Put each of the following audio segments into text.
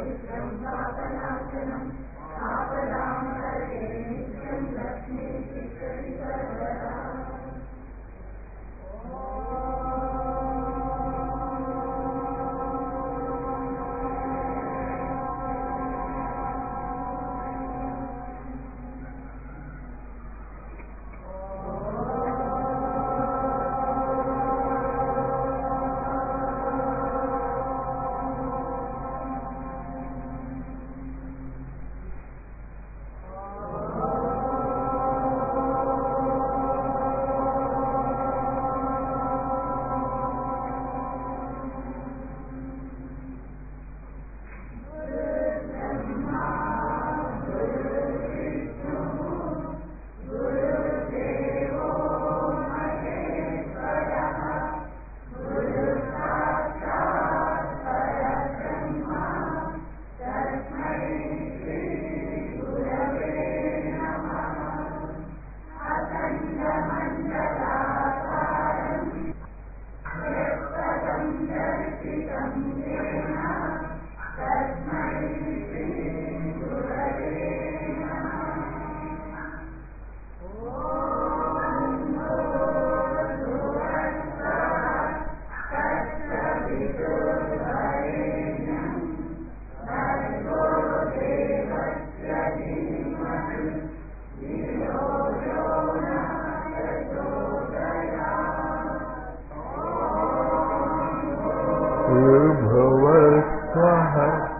भुवस्वः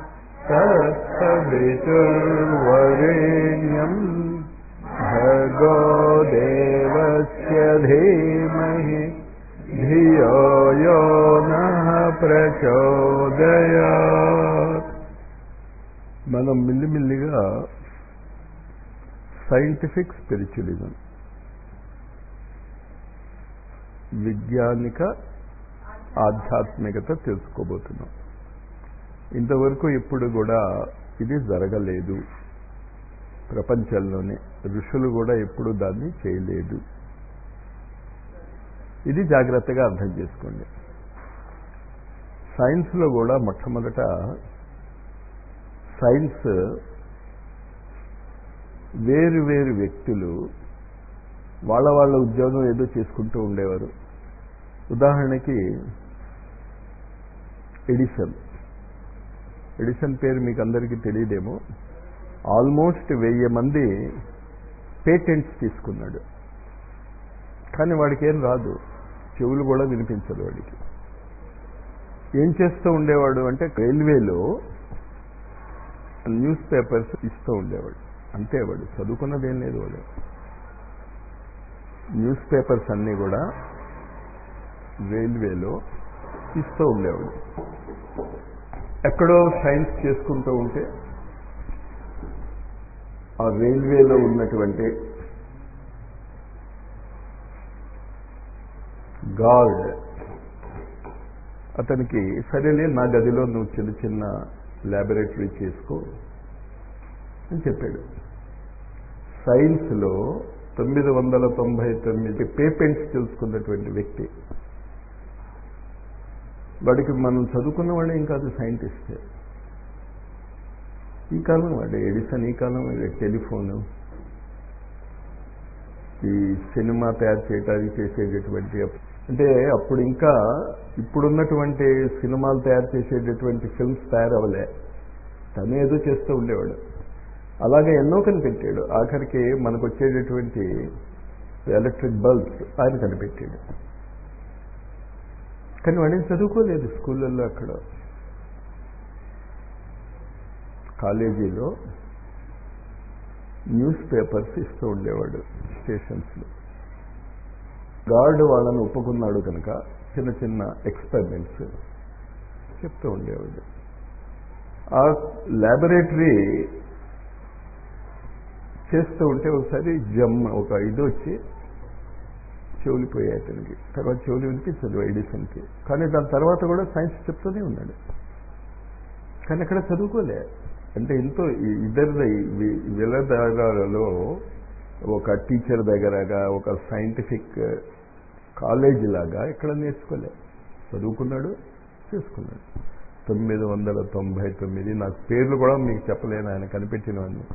तत्सवितुर्वरेण्यम् भर्गो देवस्य धीमहि धियो यो नः ప్రచోదయాత్ మనం మిల్లిమిల్లిగా సైంటిఫిక్ స్పిరిచువలిజం విజ్ఞానిక ఆధ్యాత్మికత తెలుసుకోబోతున్నాం ఇంతవరకు ఇప్పుడు కూడా ఇది జరగలేదు ప్రపంచంలోనే ఋషులు కూడా ఎప్పుడు దాన్ని చేయలేదు ఇది జాగ్రత్తగా అర్థం చేసుకోండి సైన్స్లో కూడా మొట్టమొదట సైన్స్ వేరు వేరు వ్యక్తులు వాళ్ళ వాళ్ళ ఉద్యోగం ఏదో చేసుకుంటూ ఉండేవారు ఉదాహరణకి ఎడిసన్ ఎడిసన్ పేరు మీకు అందరికీ తెలియదేమో ఆల్మోస్ట్ వెయ్యి మంది పేటెంట్స్ తీసుకున్నాడు కానీ వాడికి ఏం రాదు చెవులు కూడా వినిపించదు వాడికి ఏం చేస్తూ ఉండేవాడు అంటే రైల్వేలో న్యూస్ పేపర్స్ ఇస్తూ ఉండేవాడు అంతే వాడు చదువుకున్నదేం లేదు వాడు న్యూస్ పేపర్స్ అన్నీ కూడా రైల్వేలో ఇస్తూ ఉండేవాడు ఎక్కడో సైన్స్ చేసుకుంటూ ఉంటే ఆ రైల్వేలో ఉన్నటువంటి గార్డ్ అతనికి సరేలే నా గదిలో నువ్వు చిన్న చిన్న ల్యాబొరేటరీ చేసుకో అని చెప్పాడు సైన్స్లో తొమ్మిది వందల తొంభై తొమ్మిది పేటెంట్స్ తెలుసుకున్నటువంటి వ్యక్తి వాడికి మనం చదువుకున్న వాడే ఇంకా అది సైంటిస్ట్ ఈ కాలం వాడే ఎడిసన్ ఈ కాలం టెలిఫోను ఈ సినిమా తయారు చేయడానికి చేసేటటువంటి అంటే అప్పుడు ఇంకా ఇప్పుడున్నటువంటి సినిమాలు తయారు చేసేటటువంటి ఫిల్మ్స్ తయారవ్వలే తను ఏదో చేస్తూ ఉండేవాడు అలాగే ఎన్నో కనిపెట్టాడు ఆఖరికి మనకు వచ్చేటటువంటి ఎలక్ట్రిక్ బల్బ్స్ ఆయన కనిపెట్టాడు కానీ వాడిని చదువుకోలేదు స్కూళ్ళల్లో అక్కడ కాలేజీలో న్యూస్ పేపర్స్ ఇస్తూ ఉండేవాడు స్టేషన్స్లో గార్డ్ వాళ్ళని ఒప్పుకున్నాడు కనుక చిన్న చిన్న ఎక్స్పెరిమెంట్స్ చెప్తూ ఉండేవాడు ఆ ల్యాబొరేటరీ చేస్తూ ఉంటే ఒకసారి జమ్ ఒక ఇది వచ్చి చెవులు పోయాయి అతనికి తర్వాత చెవులు వినిపించదు ఎడిసన్కి కానీ దాని తర్వాత కూడా సైన్స్ చెప్తూనే ఉన్నాడు కానీ అక్కడ చదువుకోలే అంటే ఎంతో ఇద్దరు వీళ్ళ దగ్గరలో ఒక టీచర్ దగ్గరగా ఒక సైంటిఫిక్ కాలేజ్ లాగా ఇక్కడ నేర్చుకోలే చదువుకున్నాడు చేసుకున్నాడు తొమ్మిది వందల తొంభై తొమ్మిది నాకు పేర్లు కూడా మీకు చెప్పలేను ఆయన కనిపెట్టినవన్నీ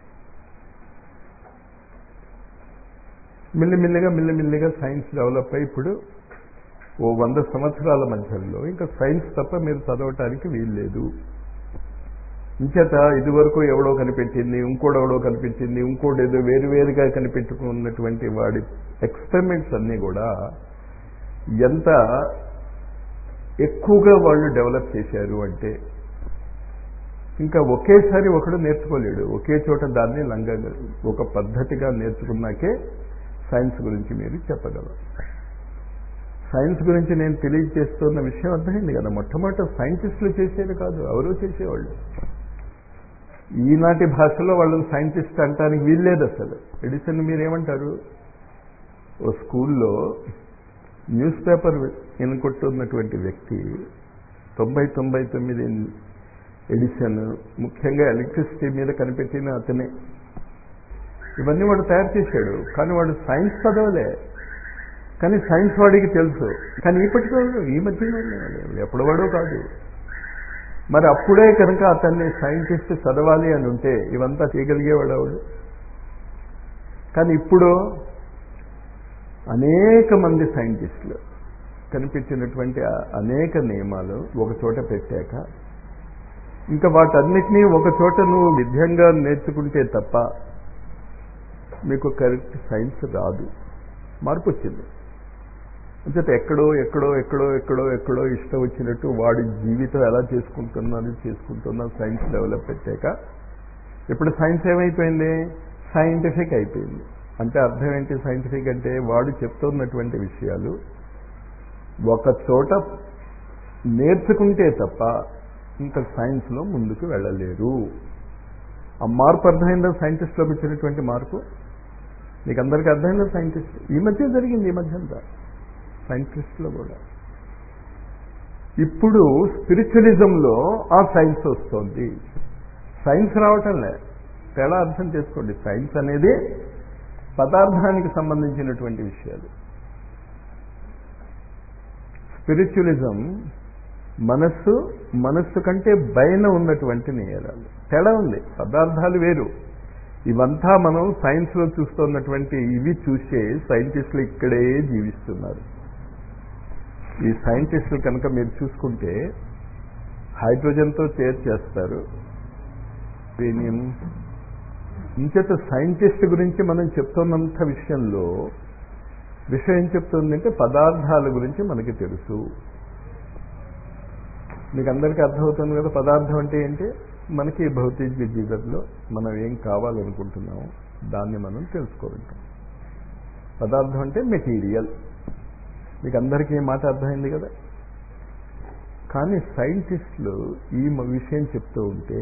మిల్లిమిల్లిగా మిల్లిమిల్లిగా సైన్స్ డెవలప్ అయ్యి ఇప్పుడు ఓ వంద సంవత్సరాల మధ్యలో ఇంకా సైన్స్ తప్ప మీరు చదవటానికి వీల్లేదు ఇంచేత ఇదివరకు ఎవడో కనిపెట్టింది ఇంకోడెవడో కనిపెట్టింది ఇంకోటి ఏదో వేరువేరుగా కనిపెట్టుకున్నటువంటి వాడి ఎక్స్పెరిమెంట్స్ అన్నీ కూడా ఎంత ఎక్కువగా వాళ్ళు డెవలప్ చేశారు అంటే ఇంకా ఒకేసారి ఒకడు నేర్చుకోలేడు ఒకే చోట దాన్ని లంగా ఒక పద్ధతిగా నేర్చుకున్నాకే సైన్స్ గురించి మీరు చెప్పగలరు సైన్స్ గురించి నేను తెలియజేస్తున్న విషయం అర్థమైంది కదా మొట్టమొదట సైంటిస్టులు చేసేది కాదు ఎవరో చేసేవాళ్ళు ఈనాటి భాషలో వాళ్ళని సైంటిస్ట్ అంటానికి వీల్లేదు అసలు ఎడిసన్ మీరేమంటారు ఓ స్కూల్లో న్యూస్ పేపర్ ఎన్నుకొట్టున్నటువంటి వ్యక్తి తొంభై తొంభై తొమ్మిది ఎడిషన్ ముఖ్యంగా ఎలక్ట్రిసిటీ మీద కనిపెట్టిన అతనే ఇవన్నీ వాడు తయారు చేశాడు కానీ వాడు సైన్స్ చదవలే కానీ సైన్స్ వాడికి తెలుసు కానీ ఇప్పటికీ ఈ మధ్యలో ఎప్పుడు వాడో కాదు మరి అప్పుడే కనుక అతన్ని సైంటిస్ట్ చదవాలి అని ఉంటే ఇవంతా చేయగలిగేవాడు ఆవిడు కానీ ఇప్పుడు అనేక మంది సైంటిస్టులు కనిపించినటువంటి అనేక నియమాలు ఒక చోట పెట్టాక ఇంకా వాటన్నిటినీ ఒక చోట నువ్వు విధ్యంగా నేర్చుకుంటే తప్ప మీకు కరెక్ట్ సైన్స్ రాదు మార్పు వచ్చింది అంచేత ఎక్కడో ఎక్కడో ఎక్కడో ఎక్కడో ఎక్కడో ఇష్టం వచ్చినట్టు వాడి జీవితం ఎలా చేసుకుంటున్నది చేసుకుంటున్నా సైన్స్ డెవలప్ పెట్టాక ఇప్పుడు సైన్స్ ఏమైపోయింది సైంటిఫిక్ అయిపోయింది అంటే అర్థం ఏంటి సైంటిఫిక్ అంటే వాడు చెప్తున్నటువంటి విషయాలు ఒక చోట నేర్చుకుంటే తప్ప ఇంకా సైన్స్లో ముందుకు వెళ్ళలేరు ఆ మార్పు అర్థమైందా సైంటిస్ట్లోకి వచ్చినటువంటి మార్పు మీకు అందరికీ అర్థమైందా సైంటిస్ట్ ఈ మధ్య జరిగింది ఈ మధ్య అంతా సైంటిస్ట్లో కూడా ఇప్పుడు స్పిరిచువలిజంలో ఆ సైన్స్ వస్తుంది సైన్స్ రావటంలే తేడా అర్థం చేసుకోండి సైన్స్ అనేది పదార్థానికి సంబంధించినటువంటి విషయాలు స్పిరిచువలిజం మనస్సు మనస్సు కంటే పైన ఉన్నటువంటి నేరాలు తేడా ఉంది పదార్థాలు వేరు ఇవంతా మనం సైన్స్లో చూస్తున్నటువంటి ఇవి చూసే సైంటిస్టులు ఇక్కడే జీవిస్తున్నారు ఈ సైంటిస్టులు కనుక మీరు చూసుకుంటే హైడ్రోజన్తో తయారు చేస్తారు యూరేనియం ఇంచేత సైంటిస్ట్ గురించి మనం చెప్తున్నంత విషయంలో విషయం ఏం చెప్తుందంటే పదార్థాల గురించి మనకి తెలుసు మీకు అందరికీ అర్థమవుతుంది కదా పదార్థం అంటే ఏంటి మనకి భౌతిక జీవితంలో మనం ఏం కావాలనుకుంటున్నామో దాన్ని మనం తెలుసుకోగలుగుతాం పదార్థం అంటే మెటీరియల్ మీకు అందరికీ ఈ మాట అర్థమైంది కదా కానీ సైంటిస్టులు ఈ విషయం చెప్తూ ఉంటే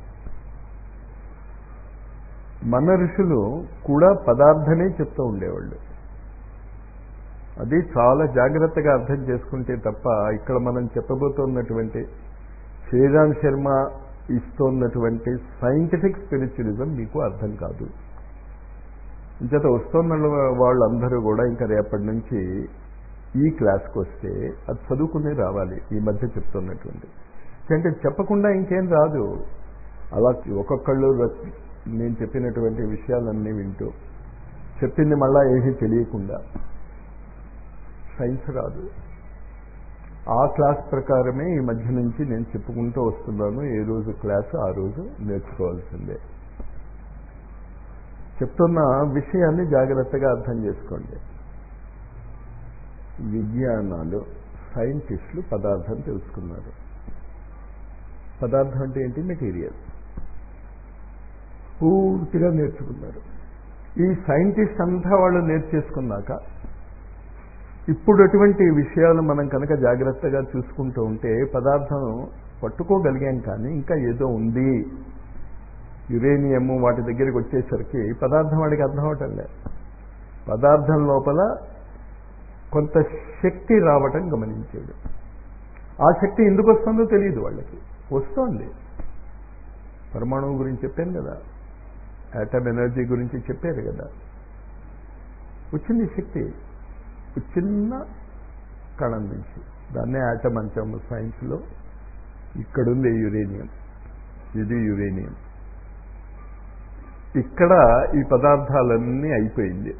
మన ఋషులు కూడా పదార్థమే చెప్తూ ఉండేవాళ్ళు అది చాలా జాగ్రత్తగా అర్థం చేసుకుంటే తప్ప ఇక్కడ మనం చెప్పబోతున్నటువంటి శ్రీరామ్ శర్మ ఇస్తున్నటువంటి సైంటిఫిక్ స్పిరిచువలిజం మీకు అర్థం కాదు ఇంచేత వస్తున్న వాళ్ళందరూ కూడా ఇంకా రేపటి నుంచి ఈ క్లాస్కి వస్తే అది చదువుకునే రావాలి ఈ మధ్య చెప్తున్నటువంటి అంటే చెప్పకుండా ఇంకేం రాదు అలా ఒక్కొక్కళ్ళు నేను చెప్పినటువంటి విషయాలన్నీ వింటూ చెప్పింది మళ్ళా ఏమీ తెలియకుండా సైన్స్ రాదు ఆ క్లాస్ ప్రకారమే ఈ మధ్య నుంచి నేను చెప్పుకుంటూ వస్తున్నాను ఏ రోజు క్లాసు ఆ రోజు నేర్చుకోవాల్సిందే చెప్తున్న విషయాన్ని జాగ్రత్తగా అర్థం చేసుకోండి విజ్ఞానాలు సైంటిస్టులు పదార్థం తెలుసుకున్నారు పదార్థం అంటే ఏంటి మెటీరియల్ పూర్తిగా నేర్చుకున్నారు ఈ సైంటిస్ట్ అంతా వాళ్ళు నేర్చేసుకున్నాక ఇప్పుడు అటువంటి విషయాలు మనం కనుక జాగ్రత్తగా చూసుకుంటూ ఉంటే పదార్థం పట్టుకోగలిగాం కానీ ఇంకా ఏదో ఉంది యురేనియం వాటి దగ్గరికి వచ్చేసరికి పదార్థం వాడికి అర్థం అవటంలే పదార్థం లోపల కొంత శక్తి రావటం గమనించాడు ఆ శక్తి ఎందుకు వస్తుందో తెలియదు వాళ్ళకి వస్తోంది పరమాణువు గురించి చెప్పాను కదా యాటమ్ ఎనర్జీ గురించి చెప్పారు కదా వచ్చింది శక్తి చిన్న కణం నుంచి దాన్నే యాటమ్ అంటాము సైన్స్లో ఇక్కడుంది యురేనియం ఇది యురేనియం ఇక్కడ ఈ పదార్థాలన్నీ అయిపోయింది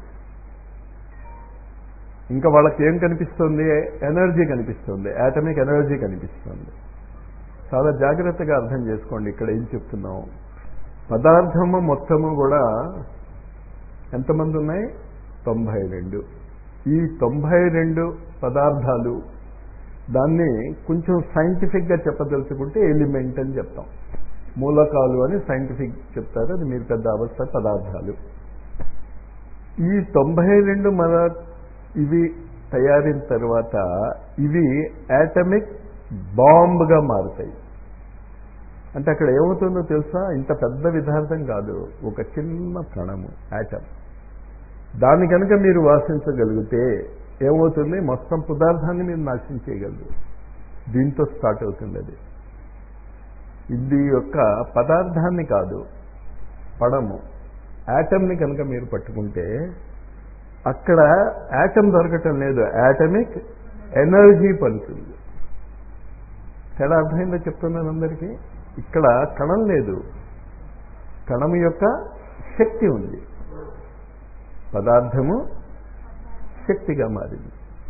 ఇంకా వాళ్ళకి ఏం కనిపిస్తుంది ఎనర్జీ కనిపిస్తుంది యాటమిక్ ఎనర్జీ కనిపిస్తుంది చాలా జాగ్రత్తగా అర్థం చేసుకోండి ఇక్కడ ఏం చెప్తున్నాం పదార్థము మొత్తము కూడా ఎంతమంది ఉన్నాయి తొంభై రెండు ఈ తొంభై రెండు పదార్థాలు దాన్ని కొంచెం సైంటిఫిక్గా చెప్పదలుచుకుంటే ఎలిమెంట్ అని చెప్తాం మూలకాలు అని సైంటిఫిక్ చెప్తారు అది మీరు పెద్ద అవస్థ పదార్థాలు ఈ తొంభై రెండు మన ఇవి తయారైన తర్వాత ఇవి యాటమిక్ బాంబ్గా మారుతాయి అంటే అక్కడ ఏమవుతుందో తెలుసా ఇంత పెద్ద విధార్థం కాదు ఒక చిన్న కణము యాటమ్ దాన్ని కనుక మీరు వాసించగలిగితే ఏమవుతుంది మొత్తం పదార్థాన్ని మీరు నాశనం చేయగలరు దీంతో స్టార్ట్ అవుతుంది అది ఇది యొక్క పదార్థాన్ని కాదు పడము యాటమ్ని కనుక మీరు పట్టుకుంటే అక్కడ యాటమ్ దొరకటం లేదు యాటమిక్ ఎనర్జీ పడుతుంది తేడా అర్థమైందో చెప్తున్నాను అందరికీ ఇక్కడ కణం లేదు కణం యొక్క శక్తి ఉంది పదార్థము శక్తిగా మారింది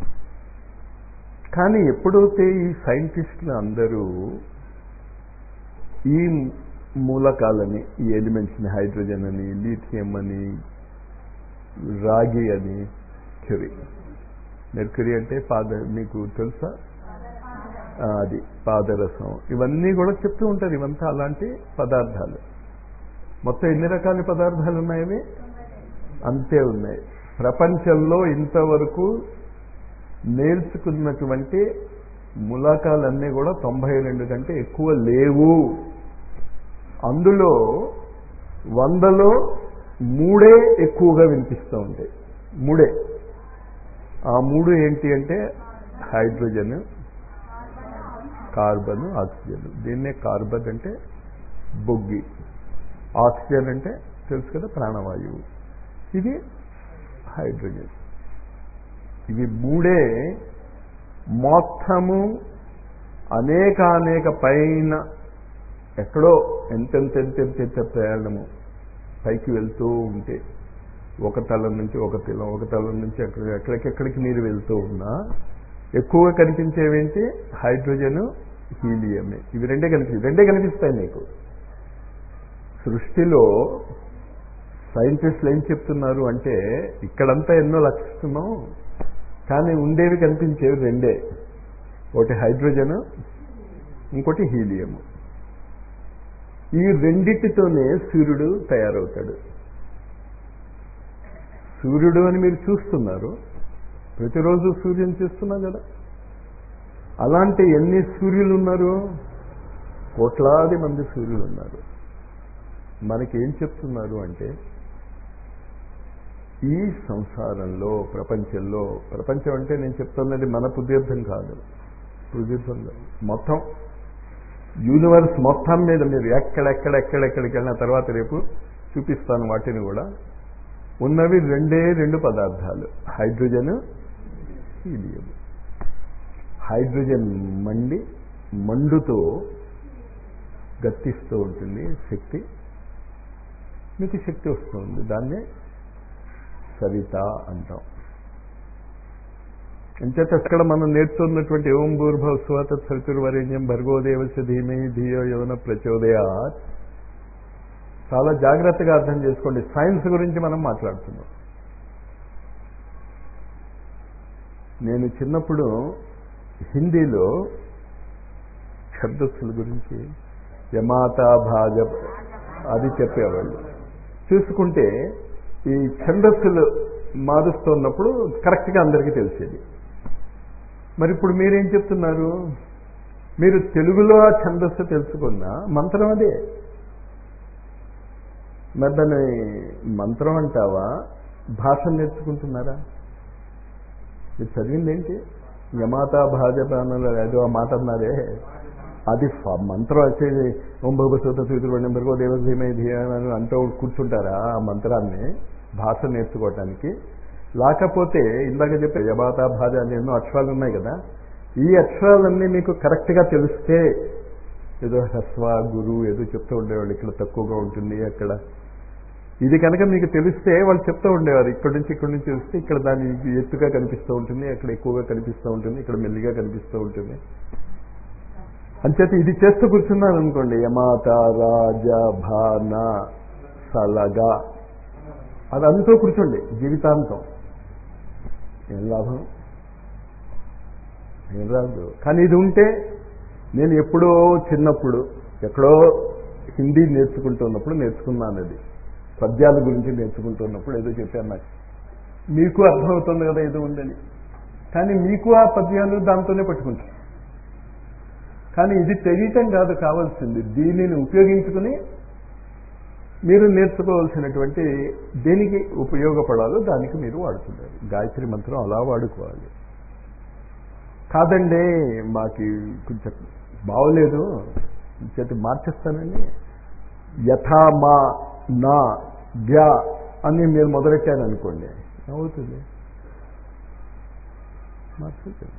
కానీ ఎప్పుడైతే ఈ సైంటిస్టులు అందరూ ఈ మూలకాలని ఈ ఎలిమెంట్స్ని హైడ్రోజన్ అని లీథియం అని రాగి అని క్యూరీ మెర్క్యూరీ అంటే పాద మీకు తెలుసా అది పాదరసం ఇవన్నీ కూడా చెప్తూ ఉంటారు ఇవంతా అలాంటి పదార్థాలు మొత్తం ఎన్ని రకాల పదార్థాలు ఉన్నాయవి అంతే ఉన్నాయి ప్రపంచంలో ఇంతవరకు నేర్చుకున్నటువంటి ములాకాలన్నీ కూడా తొంభై రెండు కంటే ఎక్కువ లేవు అందులో వందలో మూడే ఎక్కువగా వినిపిస్తూ ఉంటాయి మూడే ఆ మూడు ఏంటి అంటే హైడ్రోజన్ కార్బన్ ఆక్సిజన్ దీన్నే కార్బన్ అంటే బొగ్గి ఆక్సిజన్ అంటే తెలుసు కదా ప్రాణవాయువు ఇది హైడ్రోజన్ ఇవి మూడే మొత్తము అనేక అనేక పైన ఎక్కడో ఎంతెంతెంతెంత ప్రయాణము పైకి వెళ్తూ ఉంటే ఒక తలం నుంచి ఒక తిలం ఒక తలం నుంచి ఎక్కడ ఎక్కడికెక్కడికి మీరు వెళ్తూ ఉన్నా ఎక్కువగా కనిపించేవేంటి హైడ్రోజన్ హీలియమే ఇవి రెండే కనిపి రెండే కనిపిస్తాయి నీకు సృష్టిలో సైంటిస్టులు ఏం చెప్తున్నారు అంటే ఇక్కడంతా ఎన్నో లక్షిస్తున్నాం కానీ ఉండేవి కనిపించేవి రెండే ఒకటి హైడ్రోజన్ ఇంకోటి హీలియము ఈ రెండిటితోనే సూర్యుడు తయారవుతాడు సూర్యుడు అని మీరు చూస్తున్నారు ప్రతిరోజు సూర్యుని చూస్తున్నాం కదా అలాంటి ఎన్ని సూర్యులు ఉన్నారు కోట్లాది మంది సూర్యులు ఉన్నారు మనకేం చెప్తున్నారు అంటే ఈ సంసారంలో ప్రపంచంలో ప్రపంచం అంటే నేను చెప్తున్నది మన పుదీర్థం కాదు పుదీర్థం మొత్తం యూనివర్స్ మొత్తం మీద మీరు ఎక్కడెక్కడెక్కడెక్కడికి వెళ్ళిన తర్వాత రేపు చూపిస్తాను వాటిని కూడా ఉన్నవి రెండే రెండు పదార్థాలు హైడ్రోజన్ హీలియం హైడ్రోజన్ మండి మండుతో గట్టిస్తూ ఉంటుంది శక్తి మీకు శక్తి వస్తుంది దాన్నే సవిత అంటాం అంచేత అక్కడ మనం నేర్చుకున్నటువంటి ఓం భూర్భవ స్వాత సవితుర్వరేణ్యం భర్గోదేవస్య ధీమై ధియో యవన ప్రచోదయాత్ చాలా జాగ్రత్తగా అర్థం చేసుకోండి సైన్స్ గురించి మనం మాట్లాడుతున్నాం నేను చిన్నప్పుడు హిందీలో ఛందస్సుల గురించి యమాత భాజ అది చెప్పేవాళ్ళు చూసుకుంటే ఈ ఛందస్సులు మారుస్తున్నప్పుడు కరెక్ట్గా అందరికీ తెలిసేది మరి ఇప్పుడు మీరేం చెప్తున్నారు మీరు తెలుగులో ఆ ఛందస్సు తెలుసుకున్న మంత్రం అదే మరి దాన్ని మంత్రం అంటావా భాష నేర్చుకుంటున్నారా మీరు చదివింది ఏంటి యమాత భాజప అన్న ఏదో ఆ మాట అన్నారే అది మంత్రం వచ్చేది ఓం భగవత సూత్రుడు భర్గో దేవధీమై ధియాని అంటూ కూర్చుంటారా ఆ మంత్రాన్ని భాష నేర్చుకోవటానికి లేకపోతే ఇందాక చెప్పే యమాత భాజ అని ఎన్నో అక్షరాలు ఉన్నాయి కదా ఈ అక్షరాలన్నీ మీకు కరెక్ట్గా తెలిస్తే ఏదో హ్రస్వ గురు ఏదో చెప్తూ ఉండేవాళ్ళు ఇక్కడ తక్కువగా ఉంటుంది అక్కడ ఇది కనుక మీకు తెలిస్తే వాళ్ళు చెప్తూ ఉండేవారు ఇక్కడ నుంచి ఇక్కడ నుంచి వస్తే ఇక్కడ దాని ఎత్తుగా కనిపిస్తూ ఉంటుంది అక్కడ ఎక్కువగా కనిపిస్తూ ఉంటుంది ఇక్కడ మెల్లిగా కనిపిస్తూ ఉంటుంది అంచేత ఇది చేస్తూ కూర్చున్నాను అనుకోండి యమాత రాజ భాన సలగా అది అందుతో కూర్చోండి జీవితాంతం ఏం లాభం ఏం రాదు కానీ ఇది ఉంటే నేను ఎప్పుడో చిన్నప్పుడు ఎక్కడో హిందీ నేర్చుకుంటున్నప్పుడు నేర్చుకున్నాను అది పద్యాల గురించి నేర్చుకుంటున్నప్పుడు ఏదో చెప్పాను నాకు మీకు అర్థమవుతుంది కదా ఏదో ఉందని కానీ మీకు ఆ పద్యాలు దాంతోనే పట్టుకుంటారు కానీ ఇది తెలియటం కాదు కావాల్సింది దీనిని ఉపయోగించుకుని మీరు నేర్చుకోవాల్సినటువంటి దేనికి ఉపయోగపడాలో దానికి మీరు వాడుతున్నారు గాయత్రి మంత్రం అలా వాడుకోవాలి కాదండి మాకు కొంచెం బాగోలేదు చేతి మార్చేస్తానండి యథా మా నా గ్య అని మీరు మొదలెట్టాను అనుకోండి అవుతుంది మార్చుతుంది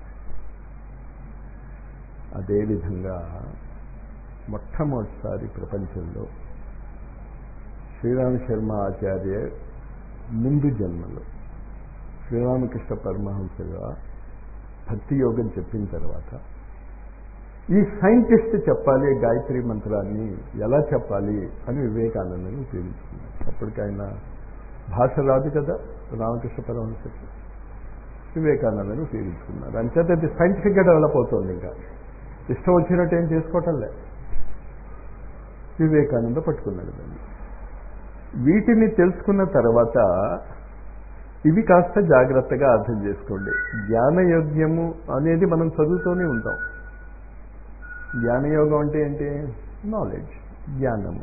అదేవిధంగా మొట్టమొదటిసారి ప్రపంచంలో శ్రీరామ శర్మ ఆచార్య ముందు జన్మలో శ్రీరామకృష్ణ పరమహంసగా భక్తి యోగం చెప్పిన తర్వాత ఈ సైంటిస్ట్ చెప్పాలి గాయత్రి మంత్రాన్ని ఎలా చెప్పాలి అని వివేకానందని ఉపయోగించుకున్నారు అప్పటికి ఆయన భాష రాదు కదా రామకృష్ణ పరమహంసకి వివేకానందని ఉపయోగించుకున్నారు అంచేత అది సైంటిఫిక్గా డెవలప్ అవుతుంది ఇంకా ఇష్టం వచ్చినట్టు ఏం చేసుకోవటంలే వివేకానంద పట్టుకున్నాడు దాన్ని వీటిని తెలుసుకున్న తర్వాత ఇవి కాస్త జాగ్రత్తగా అర్థం చేసుకోండి జ్ఞానయోగ్యము అనేది మనం చదువుతూనే ఉంటాం జ్ఞానయోగం అంటే ఏంటి నాలెడ్జ్ జ్ఞానము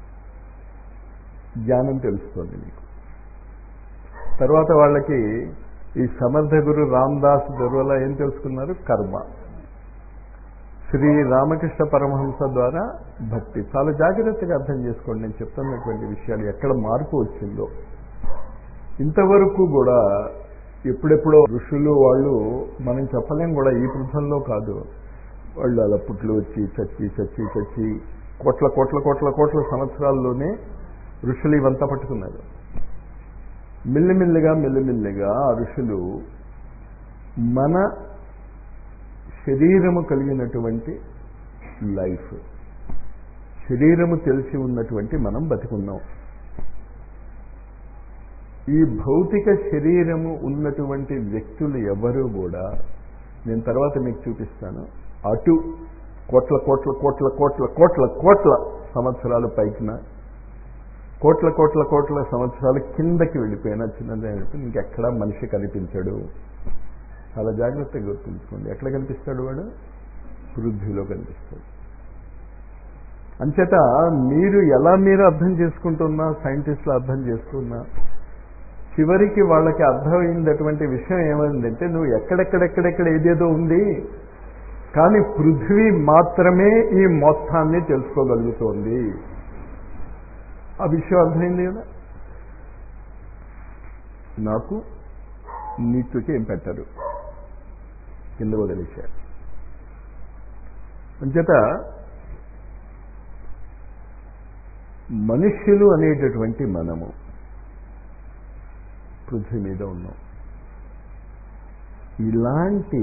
జ్ఞానం తెలుస్తుంది మీకు తర్వాత వాళ్ళకి ఈ సమర్థ గురు రామదాస్ దొరవల ఏం తెలుసుకున్నారు కర్మ శ్రీ రామకృష్ణ పరమహంస ద్వారా భక్తి చాలా జాగ్రత్తగా అర్థం చేసుకోండి నేను చెప్తున్నటువంటి విషయాలు ఎక్కడ మార్పు వచ్చిందో ఇంతవరకు కూడా ఎప్పుడెప్పుడో ఋషులు వాళ్ళు మనం చెప్పలేం కూడా ఈ పృథంలో కాదు వాళ్ళు అలా పుట్లు వచ్చి చచ్చి చచ్చి చచ్చి కోట్ల కోట్ల కోట్ల కోట్ల సంవత్సరాల్లోనే ఋషులు ఇవంతా పట్టుకున్నారు మెల్లిమెల్లిగా మెల్లిమెల్లిగా ఆ ఋషులు మన శరీరము కలిగినటువంటి లైఫ్ శరీరము తెలిసి ఉన్నటువంటి మనం బతికున్నాం ఈ భౌతిక శరీరము ఉన్నటువంటి వ్యక్తులు ఎవరు కూడా నేను తర్వాత మీకు చూపిస్తాను అటు కోట్ల కోట్ల కోట్ల కోట్ల కోట్ల కోట్ల సంవత్సరాలు పైకిన కోట్ల కోట్ల కోట్ల సంవత్సరాలు కిందకి వెళ్ళిపోయినా చిన్నది ఇంకెక్కడా మనిషి కనిపించడు చాలా జాగ్రత్తగా గుర్తుంచుకోండి ఎక్కడ కనిపిస్తాడు వాడు పృథ్వీలో కనిపిస్తాడు అంచేత మీరు ఎలా మీరు అర్థం చేసుకుంటున్నా సైంటిస్టులు అర్థం చేసుకున్నా చివరికి వాళ్ళకి అర్థమైనటువంటి విషయం ఏమైందంటే నువ్వు ఎక్కడెక్కడెక్కడెక్కడ ఏదేదో ఉంది కానీ పృథ్వీ మాత్రమే ఈ మొత్తాన్ని తెలుసుకోగలుగుతోంది ఆ విషయం అర్థమైంది కదా నాకు నీటికి ఏం పెట్టరు కింద వదిలేశారు అంచేత మనుష్యులు అనేటటువంటి మనము పృథ్వీ మీద ఉన్నాం ఇలాంటి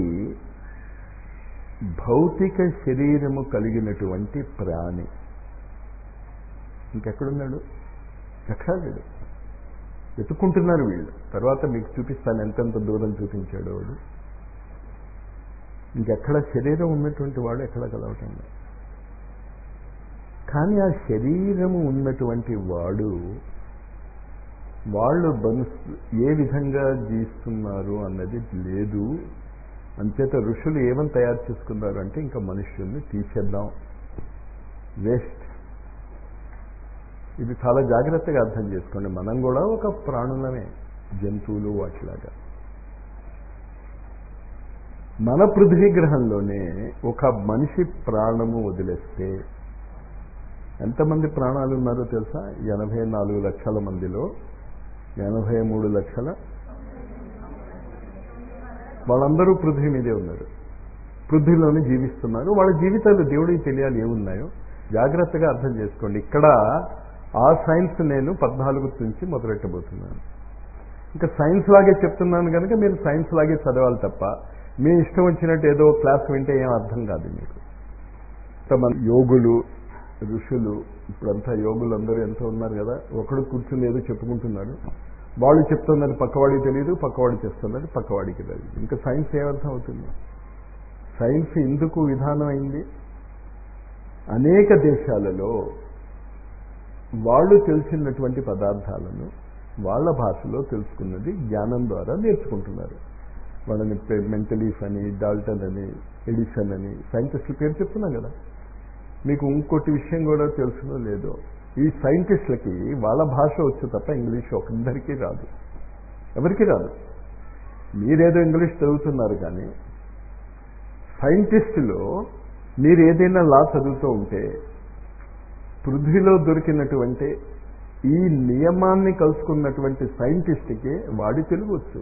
భౌతిక శరీరము కలిగినటువంటి ప్రాణి ఇంకెక్కడున్నాడు ఎక్కడా లేడు వెతుక్కుంటున్నారు వీళ్ళు తర్వాత మీకు చూపిస్తాను ఎంతెంత దూరం చూపించాడు వాడు ఇంకెక్కడ శరీరం ఉన్నటువంటి వాడు ఎక్కడ కలవటం లేదు కానీ ఆ శరీరము ఉన్నటువంటి వాడు వాళ్ళు బన్స్ ఏ విధంగా జీవిస్తున్నారు అన్నది లేదు అంచేత ఋషులు ఏమని తయారు చేసుకున్నారు అంటే ఇంకా మనుష్యుల్ని తీసేద్దాం వేస్ట్ ఇది చాలా జాగ్రత్తగా అర్థం చేసుకోండి మనం కూడా ఒక ప్రాణులమే జంతువులు వాటిలాగా మన పృథ్వీ గ్రహంలోనే ఒక మనిషి ప్రాణము వదిలేస్తే ఎంతమంది ప్రాణాలు ఉన్నారో తెలుసా ఎనభై నాలుగు లక్షల మందిలో ఎనభై మూడు లక్షల వాళ్ళందరూ పృథ్వీ మీదే ఉన్నారు పృథ్వీలోనే జీవిస్తున్నారు వాళ్ళ జీవితాలు దేవుడికి తెలియాలి ఏమున్నాయో జాగ్రత్తగా అర్థం చేసుకోండి ఇక్కడ ఆ సైన్స్ నేను పద్నాలుగు నుంచి మొదలెట్టబోతున్నాను ఇంకా సైన్స్ లాగే చెప్తున్నాను కనుక మీరు సైన్స్ లాగే చదవాలి తప్ప మీ ఇష్టం వచ్చినట్టు ఏదో క్లాస్ వింటే ఏం అర్థం కాదు మీకు మన యోగులు ఋషులు ఇప్పుడంతా యోగులు అందరూ ఎంతో ఉన్నారు కదా ఒకడు కూర్చుని ఏదో చెప్పుకుంటున్నాడు వాళ్ళు చెప్తున్నది పక్కవాడికి తెలియదు పక్కవాడు చేస్తున్నది పక్కవాడికి తెలియదు ఇంకా సైన్స్ ఏమర్థం అవుతుంది సైన్స్ ఎందుకు విధానం అయింది అనేక దేశాలలో వాళ్ళు తెలిసినటువంటి పదార్థాలను వాళ్ళ భాషలో తెలుసుకున్నది జ్ఞానం ద్వారా నేర్చుకుంటున్నారు వాళ్ళని మెంటలీఫ్ అని డాల్టన్ అని ఎడిసన్ అని సైంటిస్టుల పేరు చెప్తున్నాం కదా మీకు ఇంకోటి విషయం కూడా తెలుసునో లేదో ఈ సైంటిస్టులకి వాళ్ళ భాష వచ్చు తప్ప ఇంగ్లీష్ ఒకందరికీ రాదు ఎవరికి రాదు మీరేదో ఇంగ్లీష్ చదువుతున్నారు కానీ సైంటిస్టులో మీరు ఏదైనా లా చదువుతూ ఉంటే పృథ్వీలో దొరికినటువంటి ఈ నియమాన్ని కలుసుకున్నటువంటి సైంటిస్ట్కి వాడి తెలుగు వచ్చు